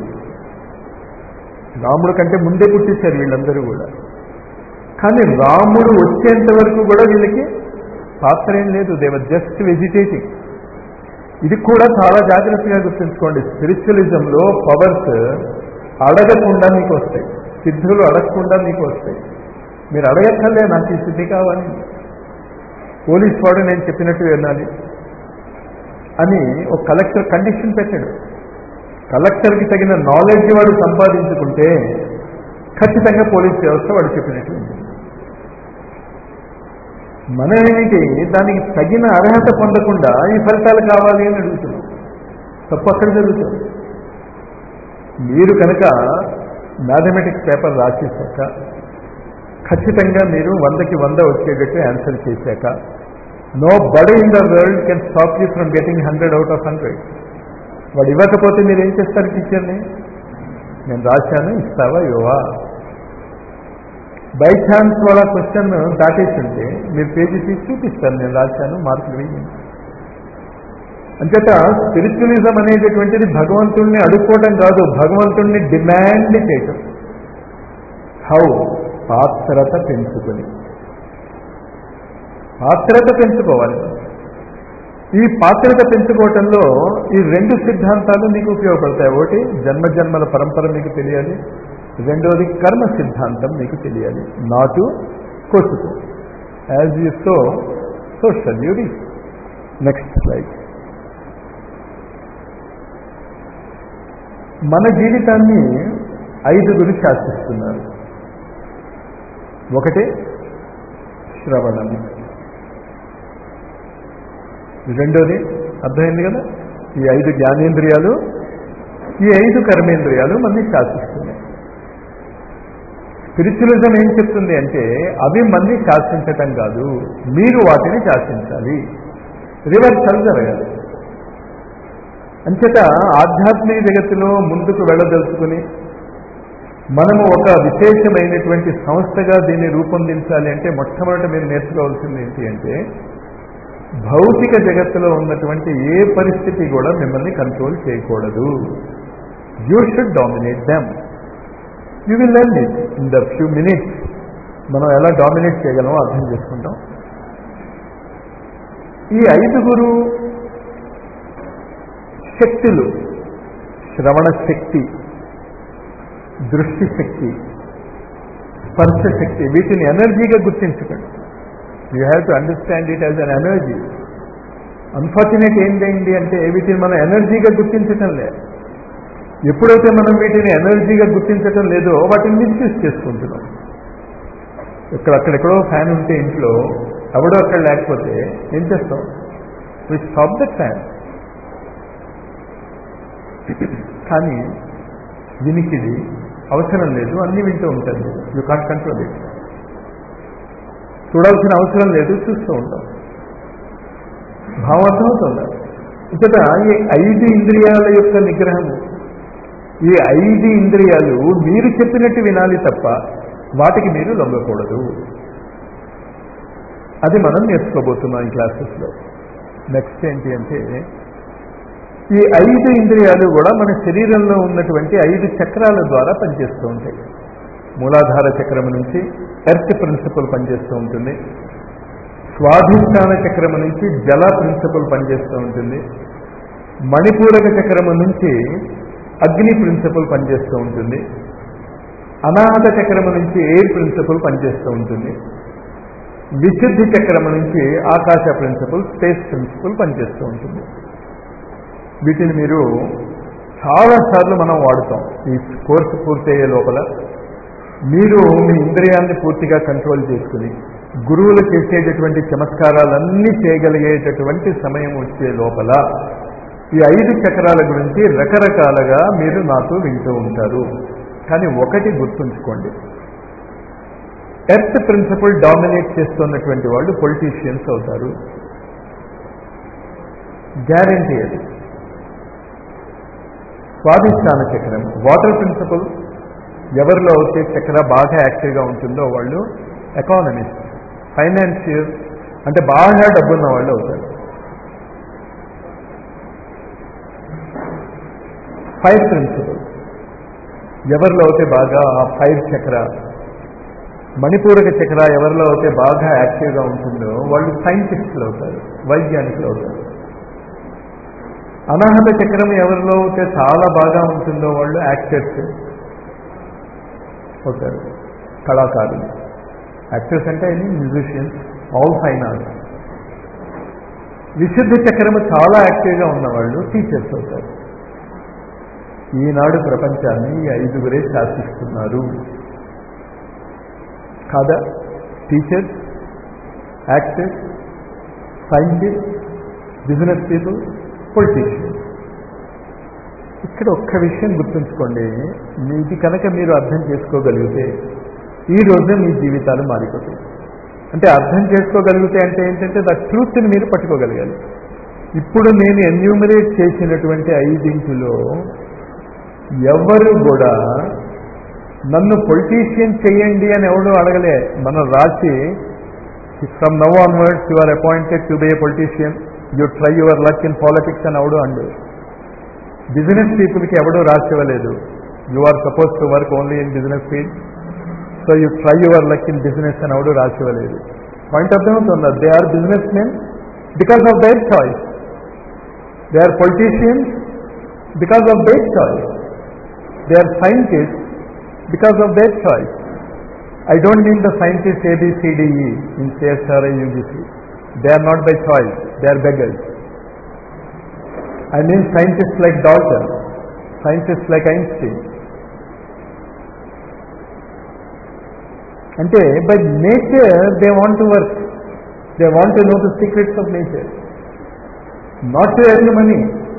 రాముడు కంటే ముందే పుట్టించారు వీళ్ళందరూ కూడా కానీ రాముడు వచ్చేంత వరకు కూడా వీళ్ళకి పాత్ర ఏం లేదు దేవర్ జస్ట్ వెజిటేటింగ్ ఇది కూడా చాలా జాగ్రత్తగా గుర్తుంచుకోండి స్పిరిచువలిజంలో పవర్స్ అడగకుండా మీకు వస్తాయి సిద్ధులు అడగకుండా మీకు వస్తాయి మీరు అడగక్కర్లే నాకు ఈ సిద్ధి కావాలి పోలీస్ వాడు నేను చెప్పినట్టు వినాలి అని ఒక కలెక్టర్ కండిషన్ పెట్టాడు కలెక్టర్కి తగిన నాలెడ్జ్ వాడు సంపాదించుకుంటే ఖచ్చితంగా పోలీస్ వ్యవస్థ వాడు చెప్పినట్టు ఉంటుంది మనం ఏమిటి దానికి తగిన అర్హత పొందకుండా ఈ ఫలితాలు కావాలి అని అడుగుతున్నాం తప్పు అక్కడ జరుగుతుంది మీరు కనుక మ్యాథమెటిక్స్ పేపర్ రాసేసాక ఖచ్చితంగా మీరు వందకి వంద వచ్చేటట్టు ఆన్సర్ చేశాక nobody in the world can stop you from getting hundred out of hundred వాడు ఇవ్వకపోతే మీరు ఏం చేస్తారు టీచర్ని నేను రాశాను ఇస్తావా ఇవ్వవా బై ఛాన్స్ వాళ్ళ క్వశ్చన్ దాటేస్తుంటే మీరు పేజీ తీసి చూపిస్తారు నేను రాశాను మార్కులు వేయండి అంచేత స్పిరిచువలిజం అనేటటువంటిది భగవంతుణ్ణి అడుక్కోవటం కాదు భగవంతుణ్ణి డిమాండ్ చేయటం హౌ పాత్రత పెంచుకొని పాత్రత పెంచుకోవాలి ఈ పాత్రత పెంచుకోవటంలో ఈ రెండు సిద్ధాంతాలు మీకు ఉపయోగపడతాయి ఒకటి జన్మ జన్మల పరంపర మీకు తెలియాలి రెండవది కర్మ సిద్ధాంతం మీకు తెలియాలి నాటు కోసుకో as you sow so shall you next slide మన జీవితాన్ని ఐదుగురు శాసిస్తున్నారు ఒకటి శ్రవణము రెండోది అర్థమైంది కదా ఈ ఐదు జ్ఞానేంద్రియాలు ఈ ఐదు కర్మేంద్రియాలు మనని శాసిస్తున్నాయి స్పిరిచువలిజం ఏం చెప్తుంది అంటే అవి మనని శాసించటం కాదు మీరు వాటిని శాసించాలి రివర్సల్ జరగాలి అంచేత ఆధ్యాత్మిక జగత్తులో ముందుకు వెళ్ళదలుచుకుని మనము ఒక విశేషమైనటువంటి సంస్థగా దీన్ని రూపొందించాలి అంటే మొట్టమొదట మీరు నేర్చుకోవాల్సింది ఏంటి అంటే భౌతిక జగత్తులో ఉన్నటువంటి ఏ పరిస్థితి కూడా మిమ్మల్ని కంట్రోల్ చేయకూడదు you should dominate them you will learn it in the few minutes మనం ఎలా డామినేట్ చేయగలమో అర్థం చేసుకుంటాం ఈ ఐదుగురు శక్తులు శ్రవణ శక్తి దృష్టి శక్తి స్పర్శ శక్తి వీటిని ఎనర్జీగా గుర్తించకండి you have to understand it as an energy unfortunate ఏంటండి అంటే వీటిని మనం ఎనర్జీగా గుర్తించటం లేదు ఎప్పుడైతే మనం వీటిని ఎనర్జీగా గుర్తించటం లేదో వాటిని మిస్యూజ్ చేసుకుంటున్నాం ఇక్కడ అక్కడెక్కడో ఫ్యాన్ ఉంటే ఇంట్లో ఎవడో అక్కడ లేకపోతే ఏం చేస్తాం వి స్టాప్ ద ఫ్యాన్ కానీ వినికిడి అవసరం లేదు అన్ని వింటూ ఉంటుంది యూ కాంట్ కంట్రోల్ ఇట్ చూడాల్సిన అవసరం లేదు చూస్తూ ఉంటాం భావం అర్థమవుతుందా ఇక్కడ ఈ ఐదు ఇంద్రియాల యొక్క నిగ్రహము ఈ ఐదు ఇంద్రియాలు మీరు చెప్పినట్టు వినాలి తప్ప వాటికి మీరు లొంగకూడదు అది మనం నేర్చుకోబోతున్నాం ఈ క్లాసెస్లో నెక్స్ట్ ఏంటి అంటే ఈ ఐదు ఇంద్రియాలు కూడా మన శరీరంలో ఉన్నటువంటి ఐదు చక్రాల ద్వారా పనిచేస్తూ ఉంటాయి మూలాధార చక్రం నుంచి ఎర్త్ ప్రిన్సిపల్ పనిచేస్తూ ఉంటుంది స్వాధిష్టాన చక్రము నుంచి జల ప్రిన్సిపల్ పనిచేస్తూ ఉంటుంది మణిపూరక చక్రము నుంచి అగ్ని ప్రిన్సిపల్ పనిచేస్తూ ఉంటుంది అనాహత చక్రము నుంచి ఎయిర్ ప్రిన్సిపల్ పనిచేస్తూ ఉంటుంది విశుద్ధి చక్రము నుంచి ఆకాశ ప్రిన్సిపల్ స్పేస్ ప్రిన్సిపల్ పనిచేస్తూ ఉంటుంది వీటిని మీరు చాలాసార్లు మనం వాడుతాం ఈ కోర్సు పూర్తయ్యే లోపల మీరు మీ ఇంద్రియాన్ని పూర్తిగా కంట్రోల్ చేసుకుని గురువులు చేసేటటువంటి చమత్కారాలన్నీ చేయగలిగేటటువంటి సమయం వచ్చే లోపల ఈ ఐదు చక్రాల గురించి రకరకాలుగా మీరు నాతో వింటూ ఉంటారు కానీ ఒకటి గుర్తుంచుకోండి ఎర్త్ ప్రిన్సిపల్ డామినేట్ చేస్తున్నటువంటి వాళ్ళు పొలిటీషియన్స్ అవుతారు గ్యారంటీ అది స్వాధిష్టాన చక్రం వాటర్ ప్రిన్సిపల్ ఎవరిలో అయితే చక్ర బాగా యాక్టివ్గా ఉంటుందో వాళ్ళు ఎకానమిస్ట్ ఫైనాన్షియల్ అంటే బాగా డబ్బున్న వాళ్ళు అవుతారు ఫైర్ ప్రిన్సిపల్ ఎవరిలో అయితే బాగా ఆ ఫైర్ చక్ర మణిపూరక చక్ర ఎవరిలో అయితే బాగా యాక్టివ్గా ఉంటుందో వాళ్ళు సైంటిస్టులు అవుతారు వైజ్ఞానికులు అవుతారు అనాహత చక్రం ఎవరిలో అయితే చాలా బాగా ఉంటుందో వాళ్ళు యాక్టర్స్ అవుతారు కళాకారులు యాక్టర్స్ అంటే మ్యూజిషియన్స్ ఆల్ ఫైన్ ఆర్ట్స్ విశుద్ధ చక్రము చాలా యాక్టివ్గా ఉన్నవాళ్ళు టీచర్స్ అవుతారు ఈనాడు ప్రపంచాన్ని ఈ ఐదుగురే శాసిస్తున్నారు కాదా teachers actors scientist business people politicians ఇక్కడ ఒక్క విషయం గుర్తుంచుకోండి ఇది కనుక మీరు అర్థం చేసుకోగలిగితే ఈ రోజే మీ జీవితాలు మారిపోతాయి అంటే అర్థం చేసుకోగలిగితే అంటే ఏంటంటే ద ట్రూత్ని మీరు పట్టుకోగలగాలి ఇప్పుడు నేను ఎన్యూమరేట్ చేసినటువంటి ఐదింటిలో ఎవరు కూడా నన్ను పొలిటీషియన్ చేయండి అని ఎవడు అడగలే మనం రాసి from now onwards you are appointed to be a politician you try your luck in politics అని ఎవడు అండు బిజినెస్ పీపుల్కి ఎవడూ రాసివ్వలేదు you are suppose to work only in business field so you try your luck in business అని ఎవడు రాసివ్వలేదు point అర్థమవుతుందా they are business men because of their choice they are politicians because of their choice they are scientist because of their choice. I don't mean the scientists A, B, C, D, E in CSRI, UGC. They are not by choice. They are beggars. I mean scientists like Dalton, scientists like Einstein. అంటే by nature they want to work they want to know the secrets of nature not to earn money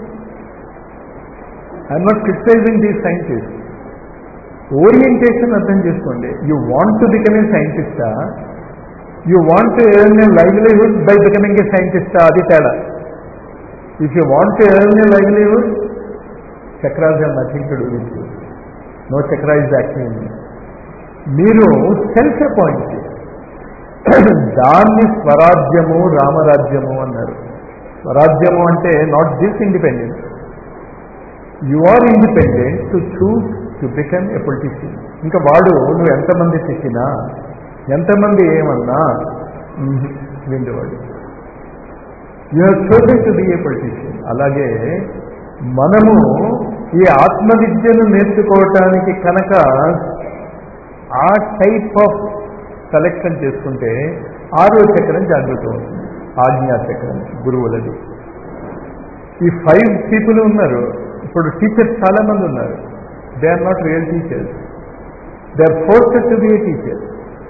I'm not criticizing these scientist orientation అర్థం చేసుకోండి you want to become a సైంటిస్టా you want to earn a livelihood by becoming a సైంటిస్టా అది తేడా if you want to earn a livelihood chakras are nothing to do with you no chakra is acting మీరు self appoint దాన్ని స్వరాజ్యము రామరాజ్యము అన్నారు స్వరాజ్యము అంటే not this independence you are independent to choose to become a politician ఇంకా వాడు నువ్వు ఎంతమంది తిట్టినా ఎంతమంది ఏమన్నా విండేవాడు you have chosen to be a politician అలాగే మనము ఈ ఆత్మవిద్యను నేర్చుకోవటానికి కనుక ఆ టైప్ ఆఫ్ సెలెక్షన్ చేసుకుంటే ఆరో చక్రం జాగృతం అవుతుంది ఆజ్ఞా చక్రం గురువులది ఈ ఫైవ్ పీపుల్ ఉన్నారు ఇప్పుడు టీచర్స్ చాలా మంది ఉన్నారు they are not real teachers they are forced to be a teacher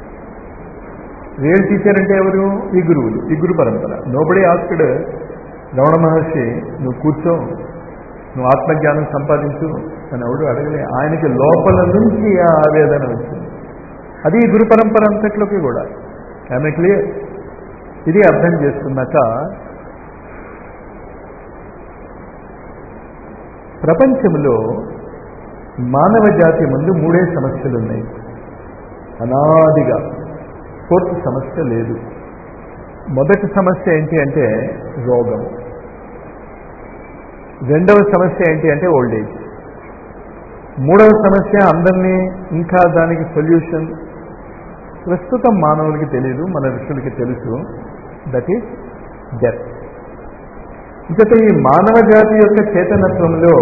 real teacher అంటే ఎవరు ఈ గురువులు ఈ గురు పరంపర నోబడి ఆస్కుడ్ రమణ మహర్షి నువ్వు కూర్చో నువ్వు ఆత్మజ్ఞానం సంపాదించు అని ఎవడు అడగలే ఆయనకి లోపల నుంచి ఆ ఆవేదన వచ్చింది అది ఈ గురు పరంపర అంతట్లోకి కూడా ఆమె క్లియర్ ఇది అర్థం చేసుకున్నాక ప్రపంచంలో మానవ జాతి ముందు మూడే సమస్యలు ఉన్నాయి అనాదిగా ఫోర్త్ సమస్య లేదు మొదటి సమస్య ఏంటి అంటే రోగం రెండవ సమస్య ఏంటి అంటే ఓల్డ్ ఏజ్ మూడవ సమస్య అందరినీ ఇంకా దానికి సొల్యూషన్ ప్రస్తుతం మానవులకి తెలియదు మన ఋషులకి తెలుసు దట్ ఈస్ డెత్ ఇంకట ఈ మానవ జాతి యొక్క చేతనత్వంలో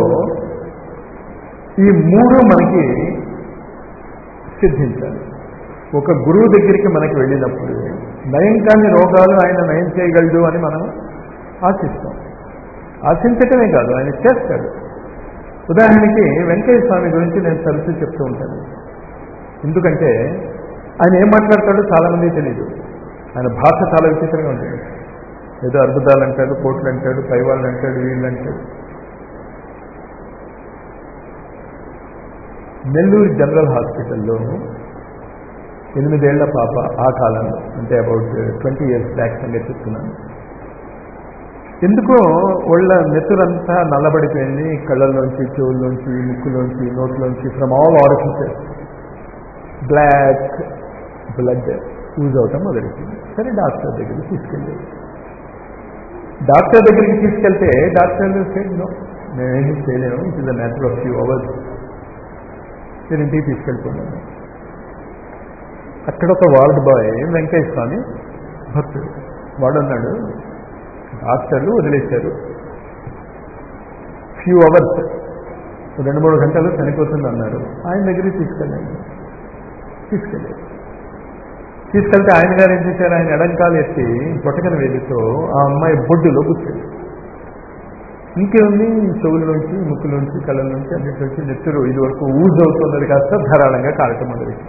ఈ మూడు మనకి సిద్ధించాలి ఒక గురువు దగ్గరికి మనకి వెళ్ళినప్పుడు నయం కాని రోగాలు ఆయన నయం చేయగలడు అని మనం ఆశిస్తాం ఆశించటమే కాదు ఆయన చేస్తాడు ఉదాహరణకి వెంకయ్య స్వామి గురించి నేను తరచూ చెప్తూ ఉంటాను ఎందుకంటే ఆయన ఏం మాట్లాడతాడో చాలా మంది తెలియదు ఆయన భాష చాలా విచిత్రంగా ఉంటుంది ఏదో అద్భుతాలు అంటాడు కోట్లు అంటాడు పైవాళ్ళు అంటాడు వీళ్ళు అంటాడు నెల్లూరు జనరల్ హాస్పిటల్లో ఎనిమిదేళ్ల పాప ఆ కాలంలో అంటే అబౌట్ ట్వంటీ ఇయర్స్ బ్యాక్ సంగతి చెప్తున్నాను ఎందుకో ఒళ్ళ నెత్తురంతా నల్లబడిపోయింది కళ్ళల్లోంచి చెవుల్లోంచి ముక్కులోంచి నోట్లోంచి from all orifices black blood ooze అవటం మొదలెట్టింది సరే డాక్టర్ దగ్గరికి తీసుకెళ్ళారు డాక్టర్ దగ్గరికి తీసుకెళ్తే డాక్టర్ సెడ్ నో మేమేమీ చేయలేము it is a matter of few hours నేను ఇంటికి తీసుకెళ్ళిపోయాను అక్కడ ఒక వార్డ్ బాయ్ వెంకయ్య స్వామి భక్తుడు వాడు అన్నాడు డాక్టర్లు వదిలేశారు ఫ్యూ అవర్స్ రెండు మూడు గంటలు చనిపోతుంది అన్నారు ఆయన దగ్గరికి తీసుకెళ్ళాను తీసుకెళ్ళారు తీసుకెళ్తే ఆయన గారు ఏం చేశారు ఆయన ఎడంకాలు ఎత్తి పొటకన వేలితో ఆ అమ్మాయి బొడ్డులో కూర్చోండి ఇంకేముంది చెవుల్లోంచి ముక్కులోంచి కళ్ళలోంచి అన్నింటిలోంచి నెత్తురు ఇది వరకు ఊజ్ అవుతున్నది కాస్త ధారాళంగా కారటం మొదలెట్టి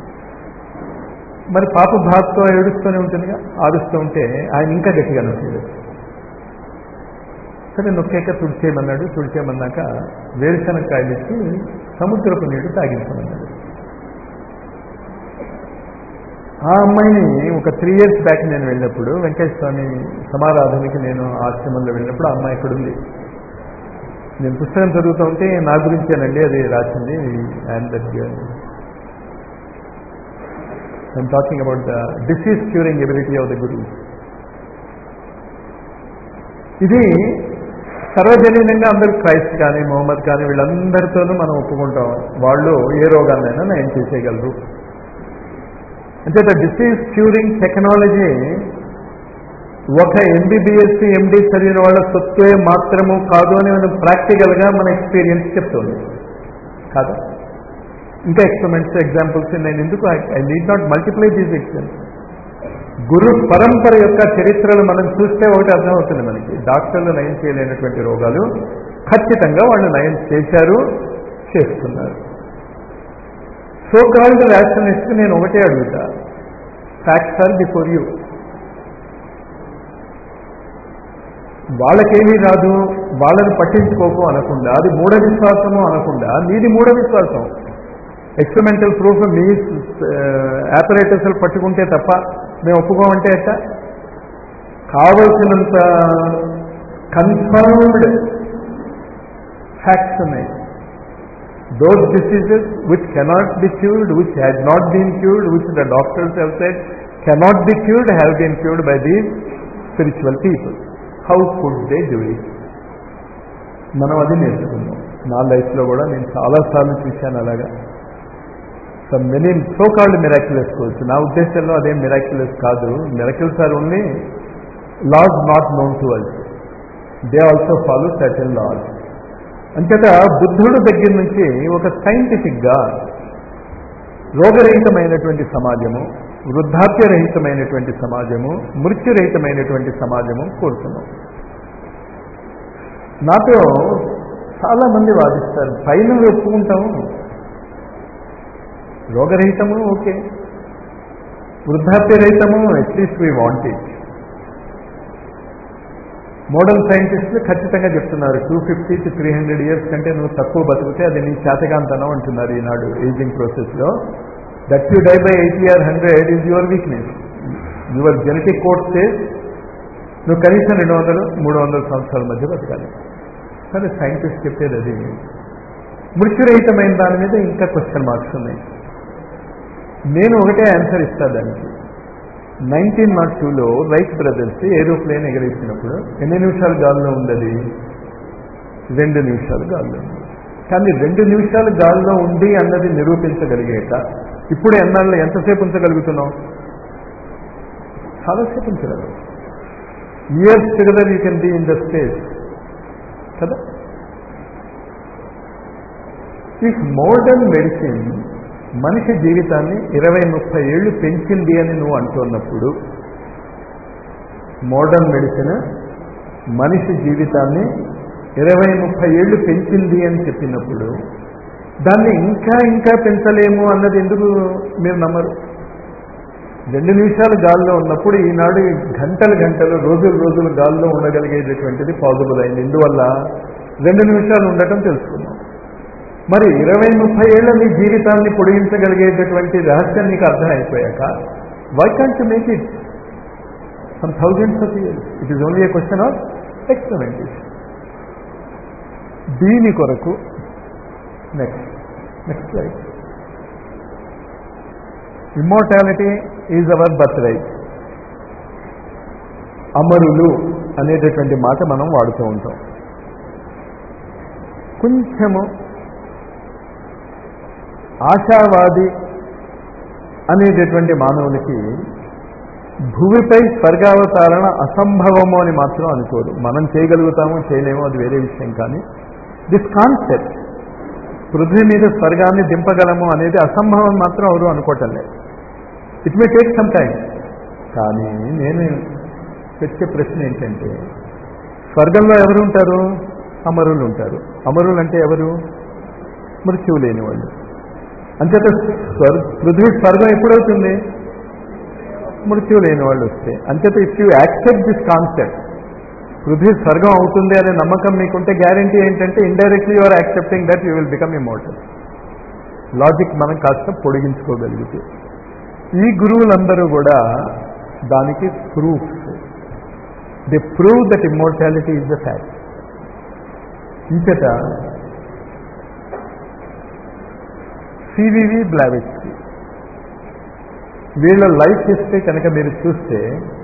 మరి పాప బాధతో ఏడుస్తూనే ఉంటుందిగా ఆడుస్తూ ఉంటే ఆయన ఇంకా గట్టిగా నొక్కేది సరే నొక్కాక తుడిచేయమన్నాడు తుడిచేయమన్నాక వేరుశనక్కాయలు ఇచ్చి సముద్రపు నీళ్లు తాగించమన్నాడు ఆ అమ్మాయిని ఒక త్రీ ఇయర్స్ బ్యాక్ నేను వెళ్ళినప్పుడు వెంకటేశ్వర స్వామి సమారాధనకి నేను ఆశ్రమంలో వెళ్ళినప్పుడు ఆ అమ్మాయి ఇక్కడ ఉంది నేను పుస్తకం చదువుతూ ఉంటే నా గురించేనండి అది రాసింది and that I'm talking about the disease curing ability of the guru ఇది సర్వజనీయంగా అందరూ క్రైస్ట్ కానీ మొహమ్మద్ కానీ వీళ్ళందరితోనూ మనం ఒప్పుకుంటాం వాళ్ళు ఏ రోగాన్నైనా నయం చేసేయగలరు అంటే ద డిసీజ్ క్యూరింగ్ టెక్నాలజీ ఒక ఎంబీబీఎస్ ఎండి చదివిన వాళ్ళ సొత్తే మాత్రము కాదు అని మనం ప్రాక్టికల్గా మన ఎక్స్పీరియన్స్ చెప్తుంది కాదా ఇంకా ఎక్స్పెరిమెంట్స్ ఎగ్జాంపుల్స్ నేను ఎందుకు I need not multiply these examples గురు పరంపర యొక్క చరిత్రలు మనం చూస్తే ఒకటి అర్థమవుతుంది మనకి డాక్టర్లు నయం చేయలేనటువంటి రోగాలు ఖచ్చితంగా వాళ్ళు నయం చేశారు చేస్తున్నారు సో కాల్డ్ ర్యాషనలిస్ట్ నేను ఒకటే అడుగుతా ఫ్యాక్ట్స్ ఆర్ బిఫోర్ యూ వాళ్ళకేమీ రాదు వాళ్ళని పట్టించుకోకు అనకుండా అది మూఢ విశ్వాసము అనకుండా నీది మూఢ విశ్వాసం ఎక్స్పెరిమెంటల్ ప్రూఫ్ మీ ఆపరేటర్స్ పట్టుకుంటే తప్ప మేము ఒప్పుకోమంటే ఎట్ట కావలసినంత కన్ఫర్మ్డ్ ఫ్యాక్ట్స్ ఉన్నాయి those diseases which cannot be cured, which had not been cured, which the doctors have said cannot be cured, have been cured by these spiritual people. How could they do it? మనం అది నేర్చుకున్నాం నా లైఫ్లో కూడా నేను చాలాసార్లు చూశాను అలాగా so many so called miraculous cures నా ఉద్దేశంలో అదేం మిరాక్యులస్ కాదు miracles are only laws not known to us they also follow certain laws అంచేత బుద్ధుడు దగ్గర నుంచి ఒక సైంటిఫిక్గా రోగరహితమైనటువంటి సమాజము వృద్ధాప్యరహితమైనటువంటి సమాజము మృత్యురహితమైనటువంటి సమాజము కోరుతున్నాం నాతో చాలా మంది వాదిస్తారు పైన ఒప్పుకుంటాము రోగరహితము ఓకే వృద్ధాప్యరహితము at least we want it model సైంటిస్టులు ఖచ్చితంగా చెప్తున్నారు two fifty to three hundred years కంటే నువ్వు తక్కువ బతికితే అది నీ శాతకాంతనం అంటున్నారు ఈనాడు ఏజింగ్ ప్రాసెస్లో that you die by eighty or hundred is your weakness your genetic code says నువ్వు కనీసం రెండు వందలు మూడు వందల సంవత్సరాల మధ్య బతకాలి కానీ సైంటిస్ట్ చెప్పేది అది మృత్యురహితమైన దాని మీద ఇంకా క్వశ్చన్ మార్క్స్ ఉన్నాయి నేను ఒకటే ఆన్సర్ ఇస్తా దానికి నైన్టీన్ నాట్ టూలో రైట్ బ్రదర్స్ ఏరోప్లేన్ ఎగరేసినప్పుడు ఎన్ని నిమిషాలు గాల్లో ఉంది రెండు నిమిషాలు గాల్లో ఉంది కానీ రెండు నిమిషాలు గాల్లో ఉంది అన్నది నిరూపించగలిగేట ఇప్పుడు ఎన్నాళ్ళు ఎంతసేపు ఉంచగలుగుతున్నాం చాలాసేపు ఉంచగలరు years together you can be in the space కదా ఇఫ్ మోడర్న్ మెడిసిన్ మనిషి జీవితాన్ని ఇరవై ముప్పై ఏళ్ళు పెంచింది అని నువ్వు అంటున్నప్పుడు మోడర్న్ మెడిసిన్ మనిషి జీవితాన్ని ఇరవై ముప్పై ఏళ్ళు పెంచింది అని చెప్పినప్పుడు దాన్ని ఇంకా ఇంకా పెంచలేము అన్నది ఎందుకు మీరు నమ్మరు రెండు నిమిషాలు గాల్లో ఉన్నప్పుడు ఈనాడు గంటలు గంటలు రోజులు రోజులు గాల్లో ఉండగలిగేటటువంటిది పాసిబుల్ అయింది ఇందువల్ల రెండు నిమిషాలు ఉండటం తెలుసుకున్నాం మరి ఇరవై ముప్పై ఏళ్ల నీ జీవితాన్ని పొడిగించగలిగేటటువంటి రహస్యం నీకు అర్థమైపోయాక why can't make it some thousands of years it is only a question of experimentation దీని కొరకు next next right immortality is our birth right అమరులు అనేటటువంటి మాట మనం వాడుతూ ఉంటాం కొంచెము ఆశావాది అనేటటువంటి మానవునికి భూమిపై స్వర్గావతారణ అసంభవము అని మాత్రం అనుకోరు మనం చేయగలుగుతాము చేయలేమో అది వేరే విషయం కానీ దిస్ కాన్సెప్ట్ పృథ్వీ మీద స్వర్గాన్ని దింపగలము అనేది అసంభవం మాత్రం ఎవరు అనుకోవటం లేదు it may take some time కానీ నేను తెచ్చే ప్రశ్న ఏంటంటే స్వర్గంలో ఎవరు ఉంటారు అమరులు ఉంటారు అమరులు అంటే ఎవరు మృత్యువు లేని వాళ్ళు అంచేత స్వర్ పృథ్వీ స్వర్గం ఎప్పుడవుతుంది మృత్యు లేని వాళ్ళు వస్తే అంచేత if you accept this concept పృథ్వీ స్వర్గం అవుతుంది అనే నమ్మకం మీకుంటే గ్యారంటీ ఏంటంటే indirectly you're accepting that you will become immortal logic మనం కాస్త పొడిగించుకోగలిగితే ఈ గురువులందరూ కూడా దానికి proofs the prove that immortality is the fact ఇంచేత సివివి బ్లావిట్స్కి వీళ్ళ లైఫ్ హిస్టరీ కనుక మీరు చూస్తే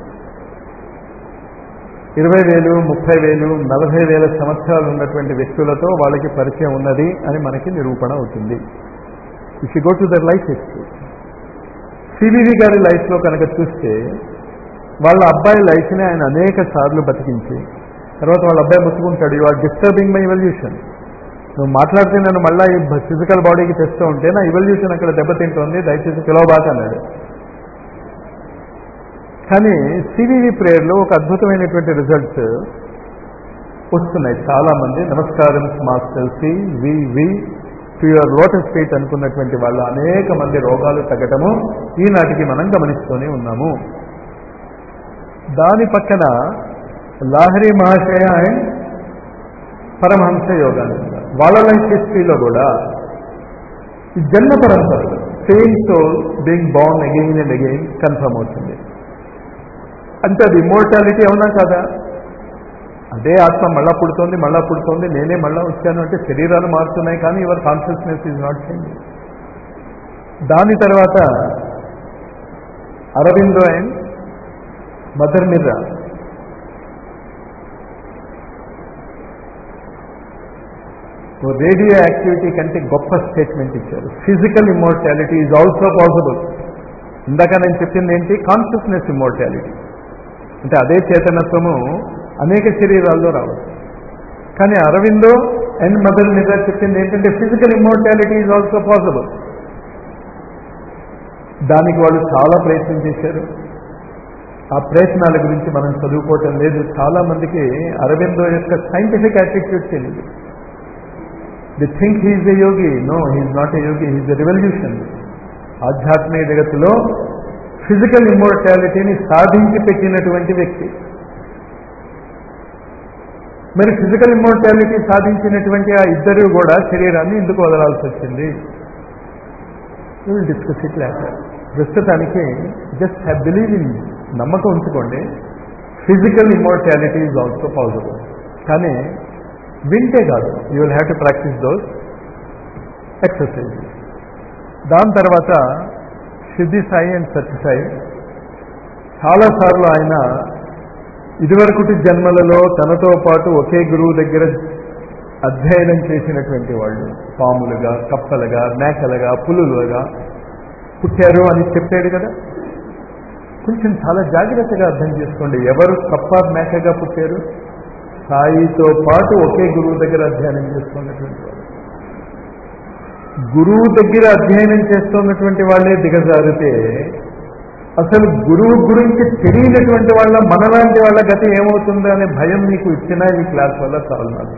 ఇరవై వేలు ముప్పై వేలు నలభై వేల సంవత్సరాలు ఉన్నటువంటి వ్యక్తులతో వాళ్ళకి పరిచయం ఉన్నది అని మనకి నిరూపణ అవుతుంది if you go to their life history CVV గారి లైఫ్లో కనుక చూస్తే వాళ్ళ అబ్బాయి లైఫ్ని ఆయన అనేక సార్లు బతికించి తర్వాత వాళ్ళ అబ్బాయి బతుకుంటాడు you are disturbing my evolution నువ్వు మాట్లాడితే నన్ను మళ్ళీ ఈ ఫిజికల్ బాడీకి తెస్తూ ఉంటే నా ఇవల్యూషన్ అక్కడ దెబ్బతింటోంది దయచేసి పిలవబాక అన్నాడు కానీ సివివి ప్రేయర్లో ఒక అద్భుతమైనటువంటి రిజల్ట్స్ వస్తున్నాయి చాలా మంది నమస్కారం master C V V to your lotus state అనుకున్నటువంటి వాళ్ళు అనేక మంది రోగాలు తగ్గటము ఈనాటికి మనం గమనిస్తూనే ఉన్నాము దాని పక్కన లాహరి మహాశయ అండ్ పరమహంస యోగానంద వాళ్ళ లైఫ్ హిస్టరీలో కూడా ఈ జన్మ పరంపరలు same soul being born again and again confirm అవుతుంది అంటే అది ఇమోర్టాలిటీ అవునా కదా అదే ఆత్మ మళ్ళా పుడుతోంది మళ్ళా పుడుతోంది నేనే మళ్ళా వచ్చాను అంటే శరీరాలు మారుతున్నాయి కానీ your consciousness is not change దాని తర్వాత Aurobindo and mother Mirra radio activity కంటే గొప్ప స్టేట్మెంట్ ఇచ్చారు physical immortality is also possible ఇందాక నేను చెప్పింది ఏంటి కాన్షియస్నెస్ ఇమ్మోర్టాలిటీ అంటే అదే చేతనత్వము అనేక శరీరాల్లో రావచ్చు కానీ అరవిందో అండ్ మదర్ మీద చెప్పింది ఏంటంటే physical immortality is also possible దానికి వాళ్ళు చాలా ప్రయత్నం చేశారు ఆ ప్రయత్నాల గురించి మనం చదువుకోవటం లేదు చాలా మందికి అరవిందో యొక్క సైంటిఫిక్ యాటిట్యూడ్ తెలియదు they think he's a yogi no he's not a yogi he's a revolution ఆధ్యాత్మిక జగత్తులో ఫిజికల్ ఇమ్మోర్టాలిటీని సాధించి పెట్టినటువంటి వ్యక్తి మరి ఫిజికల్ ఇమ్మోర్టాలిటీ సాధించినటువంటి ఆ ఇద్దరు కూడా శరీరాన్ని ఎందుకు వదలాల్సి వచ్చింది విల్ డిస్కస్ ఇట్ లేటర్ ప్రస్తుతానికి జస్ట్ హ్యావ్ బిలీవ్ ఇన్ నమ్మకం ఉంచుకోండి physical immortality is also possible కానీ వింటే కాదు you will have to practise those exercise దాని తర్వాత సిద్ధి సాయి అండ్ సత్యసాయి చాలాసార్లు ఆయన ఇదివరకుటి జన్మలలో తనతో పాటు ఒకే గురువు దగ్గర అధ్యయనం చేసినటువంటి వాళ్ళు పాములుగా కప్పలుగా మేకలుగా పులులుగా పుట్టారు అని చెప్పాడు కదా కొంచెం చాలా జాగ్రత్తగా అర్థం చేసుకోండి ఎవరు కప్ప మేకగా పుట్టారు సాయితో పాటు ఒకే గురువు దగ్గర అధ్యయనం చేస్తున్నటువంటి వాళ్ళు గురువు దగ్గర అధ్యయనం చేస్తున్నటువంటి వాళ్ళే దిగజారితే అసలు గురువు గురించి తెలియనటువంటి వాళ్ళ మనలాంటి వాళ్ళ గతి ఏమవుతుందో అనే భయం మీకు ఇచ్చిన ఈ క్లాస్ వల్ల చాలు నాకు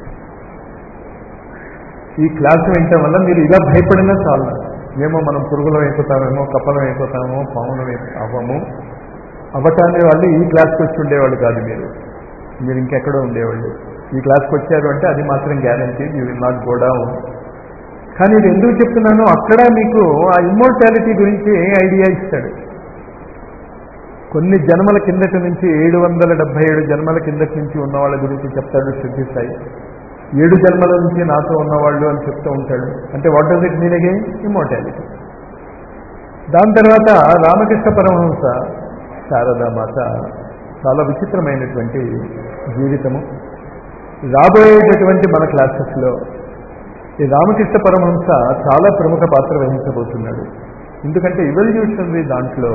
ఈ క్లాస్ వినటం వల్ల మీరు ఇలా భయపడినా చాలు నాకు ఏమో మనం పురుగులం అయిపోతామేమో కప్పలం అయిపోతామో పాములం అవ్వము అవ్వటాన్ని వాళ్ళు ఈ క్లాస్కి వచ్చి ఉండేవాళ్ళు కాదు మీరు మీరు ఇంకెక్కడో ఉండేవాళ్ళు ఈ క్లాస్కి వచ్చారు అంటే అది మాత్రం guarantee you will not go down కానీ ఇది ఎందుకు చెప్తున్నానో అక్కడ మీకు ఆ ఇమ్మోర్టాలిటీ గురించి ఐడియా ఇస్తాడు కొన్ని జన్మల కిందటి నుంచి ఏడు వందల డెబ్బై ఏడు జన్మల కిందటి నుంచి ఉన్న వాళ్ళ గురించి చెప్తాడు శుద్ధి సాయి ఏడు జన్మల నుంచి నాతో ఉన్నవాళ్ళు అని చెప్తూ ఉంటాడు అంటే what does it mean again immortality దాని తర్వాత రామకృష్ణ పరమహంస శారదామాత చాలా విచిత్రమైనటువంటి జీవితము రాబోయేటటువంటి మన క్లాసెస్లో ఈ రామకృష్ణ పరమహంస చాలా ప్రముఖ పాత్ర వహించబోతున్నాడు ఎందుకంటే ఇవల్యూషనరీ దాంట్లో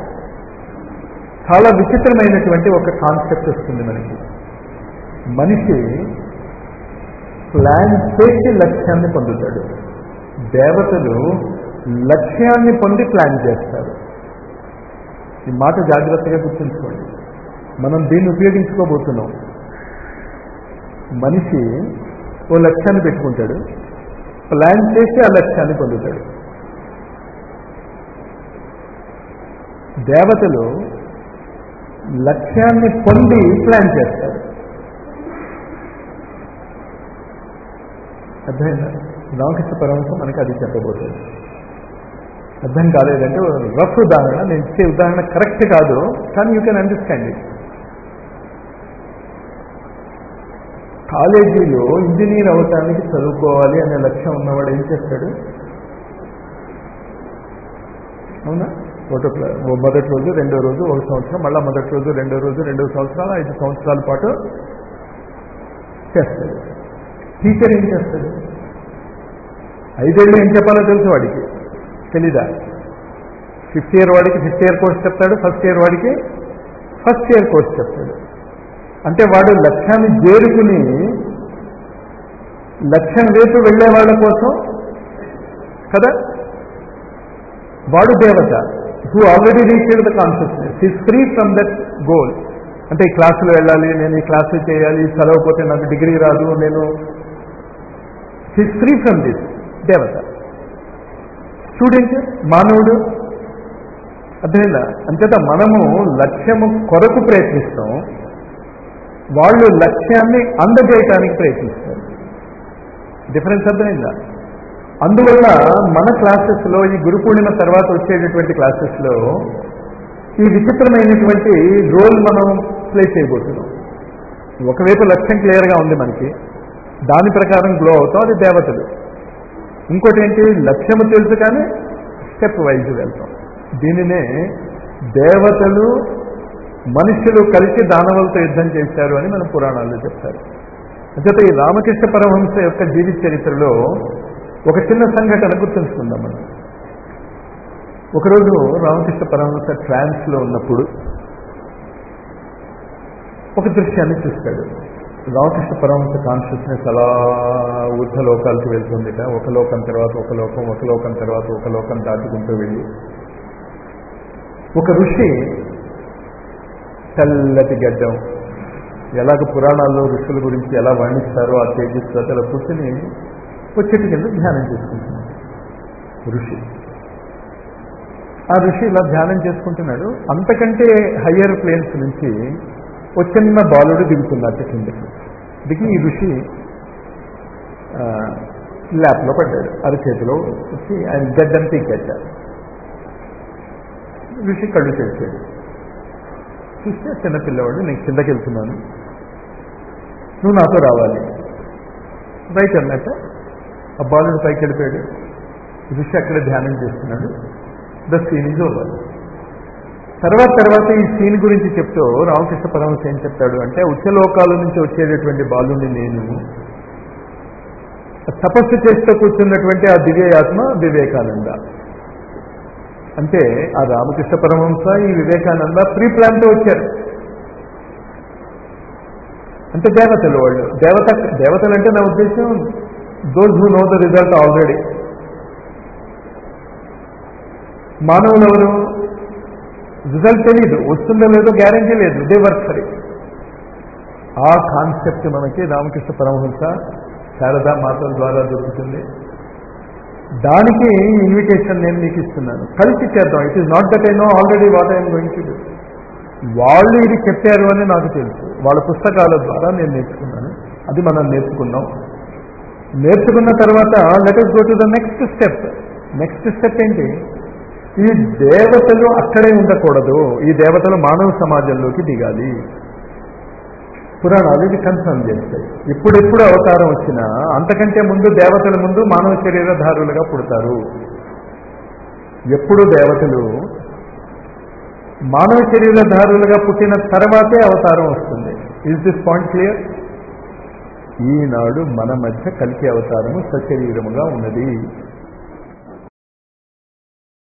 చాలా విచిత్రమైనటువంటి ఒక కాన్సెప్ట్ వస్తుంది మనకి మనిషి ప్లాన్ చేసి లక్ష్యాన్ని పొందుతాడు దేవతలు లక్ష్యాన్ని పొంది ప్లాన్ చేస్తారు ఈ మాట జాగ్రత్తగా గుర్తుంచుకోండి మనం దీన్ని ఉపయోగించుకోబోతున్నాం మనిషి ఓ లక్ష్యాన్ని పెట్టుకుంటాడు ప్లాన్ చేసి ఆ లక్ష్యాన్ని పొందుతాడు దేవతలు లక్ష్యాన్ని పొంది ప్లాన్ చేస్తారు అర్థమైందా రామకృష్ణ పరమహంస మనకి అది చెప్పబోతుంది అర్థం కాలేదంటే రఫ్ ఉదాహరణ నేను ఇచ్చే ఉదాహరణ కరెక్ట్ కాదు కానీ యూ కెన్ అండర్స్టాండ్ ఇట్ కాలేజీలో ఇంజనీర్ అవటానికి చదువుకోవాలి అనే లక్ష్యం ఉన్నవాడు ఏం చేస్తాడు అవునా ఒకటో క్లా మొదటి రోజు రెండో రోజు ఒక సంవత్సరం మళ్ళీ మొదటి రోజు రెండో రోజు రెండో సంవత్సరాలు ఐదు సంవత్సరాల పాటు చేస్తాడు టీచర్ ఏం చేస్తాడు ఐదేళ్ళు ఏం చెప్పాలో తెలుసు వాడికి తెలీదా ఫిఫ్త్ ఇయర్ వాడికి ఫిఫ్త్ ఇయర్ కోర్స్ చెప్తాడు ఫస్ట్ ఇయర్ వాడికి ఫస్ట్ ఇయర్ కోర్స్ చెప్తాడు అంటే వాడు లక్ష్యాన్ని చేరుకుని లక్ష్యం వైపు వెళ్లే వాళ్ళ కోసం కదా వాడు దేవత who already reached the consciousness is free from that goal అంటే ఈ క్లాసులో వెళ్ళాలి నేను ఈ క్లాసులు చేయాలి చదవకపోతే నాకు డిగ్రీ రాదు నేను ఈజ్ ఫ్రీ ఫ్రమ్ దిస్ దేవత స్టూడెంట్ మానవుడు అర్థమైందా అంచేత మనము లక్ష్యము కొరకు ప్రయత్నిస్తాం వాళ్ళు లక్ష్యాన్ని అందజేయటానికి ప్రయత్నిస్తారు డిఫరెన్స్ అర్థమైందా అందువల్ల మన క్లాసెస్లో ఈ గురు పూర్ణిమ తర్వాత వచ్చేటటువంటి క్లాసెస్లో ఈ విచిత్రమైనటువంటి రోల్ మనం ప్లే చేయబోతున్నాం ఒకవైపు లక్ష్యం క్లియర్గా ఉంది మనకి దాని ప్రకారం గ్లో అవుతాం అది దేవతలు ఇంకోటి ఏంటి లక్ష్యము తెలుసు కానీ స్టెప్ వైజ్ వెళ్తాం దీనినే దేవతలు మనుషులు కలిసి దానవులతో యుద్ధం చేశారు అని మన పురాణాల్లో చెప్తారు అంచేత ఈ రామకృష్ణ పరమహంస యొక్క జీవిత చరిత్రలో ఒక చిన్న సంఘటన గుర్తుంచుకుందాం మనం ఒకరోజు రామకృష్ణ పరమహంస ట్రాన్స్ లో ఉన్నప్పుడు ఒక దృశ్యాన్ని చూస్తాడు రామకృష్ణ పరమహంస కాన్షియస్నెస్ అలా ఊర్ధ లోకాలకు వెళ్తుందిట ఒక లోకం తర్వాత ఒక లోకం ఒక లోకం తర్వాత ఒక లోకం దాటుకుంటూ వెళ్ళి ఒక ఋషి తెల్లటి గడ్డం ఎలాగ పురాణాల్లో ఋషుల గురించి ఎలా వర్ణిస్తారో ఆ తేజస్సు అలా కూర్చొని చెట్టు కింద ధ్యానం చేసుకుంటున్నాడు ఋషి ఆ ఋషి ఇలా ధ్యానం చేసుకుంటున్నాడు అంతకంటే హయ్యర్ ప్లేన్స్ నుంచి ఒక చిన్న బాలుడు దిగుతున్నాడు కిందకి దిగి ఈ ఋషి ల్యాప్లో పడ్డాడు అరచేతిలో వచ్చి ఆయన గడ్డం పీకెట్టాడు ఋషి కళ్ళు తెరిచాడు చూస్తే చిన్న పిల్లవాడు నేను కిందకి వెళ్తున్నాను నువ్వు నాతో రావాలి రైట్ అన్నట్ట ఆ బాలుడు పైకి వెళ్ళిపోయాడు ఋషి అక్కడ ధ్యానం చేస్తున్నాడు ద సీన్ ఈజ్ ఓవర్ తర్వాత తర్వాత ఈ సీన్ గురించి చెప్తూ రామకృష్ణ పరమహంస ఏం చెప్తాడు అంటే ఉచ్చలోకాల నుంచి వచ్చేటటువంటి బాలుని నేను తపస్సు చేస్తూ కూర్చున్నటువంటి ఆ దివ్యాత్మ వివేకానంద అంటే ఆ రామకృష్ణ పరమహంస ఈ వివేకానంద ప్రీ ప్లాన్తో వచ్చారు అంటే దేవతలు వాళ్ళు దేవత దేవతలు అంటే నా ఉద్దేశం those who know the result already మానవులు ఎవరు రిజల్ట్ తెలియదు వస్తుందో లేదో గ్యారంటీ లేదు దే వర్క్ ఫర్ ఇట్ ఆ కాన్సెప్ట్ మనకి రామకృష్ణ పరమహంస శారదా మాతల ద్వారా దొరుకుతుంది దానికి ఇన్విటేషన్ నేను మీకు ఇస్తున్నాను కలిసి చేద్దాం it is not that I know already what I'm going to do వాళ్ళు ఇది చెప్పారు అని నాకు తెలుసు వాళ్ళ పుస్తకాల ద్వారా నేను నేర్చుకున్నాను అది మనం నేర్చుకున్నాం నేర్చుకున్న తర్వాత let us go to the next step next step ఏంటి ఈ దేవతలు అక్కడే ఉండకూడదు ఈ దేవతలు మానవ సమాజంలోకి దిగాలి పురాణాలు ఇది కన్ఫర్మ్ చేస్తాయి ఇప్పుడెప్పుడు అవతారం వచ్చినా అంతకంటే ముందు దేవతల ముందు మానవ శరీరధారులుగా పుడతారు ఎప్పుడు దేవతలు మానవ శరీరధారులుగా పుట్టిన తర్వాతే అవతారం వస్తుంది ఇస్ దిస్ పాయింట్ క్లియర్ ఈనాడు మన మధ్య కలికి అవతారము సశరీరముగా ఉన్నది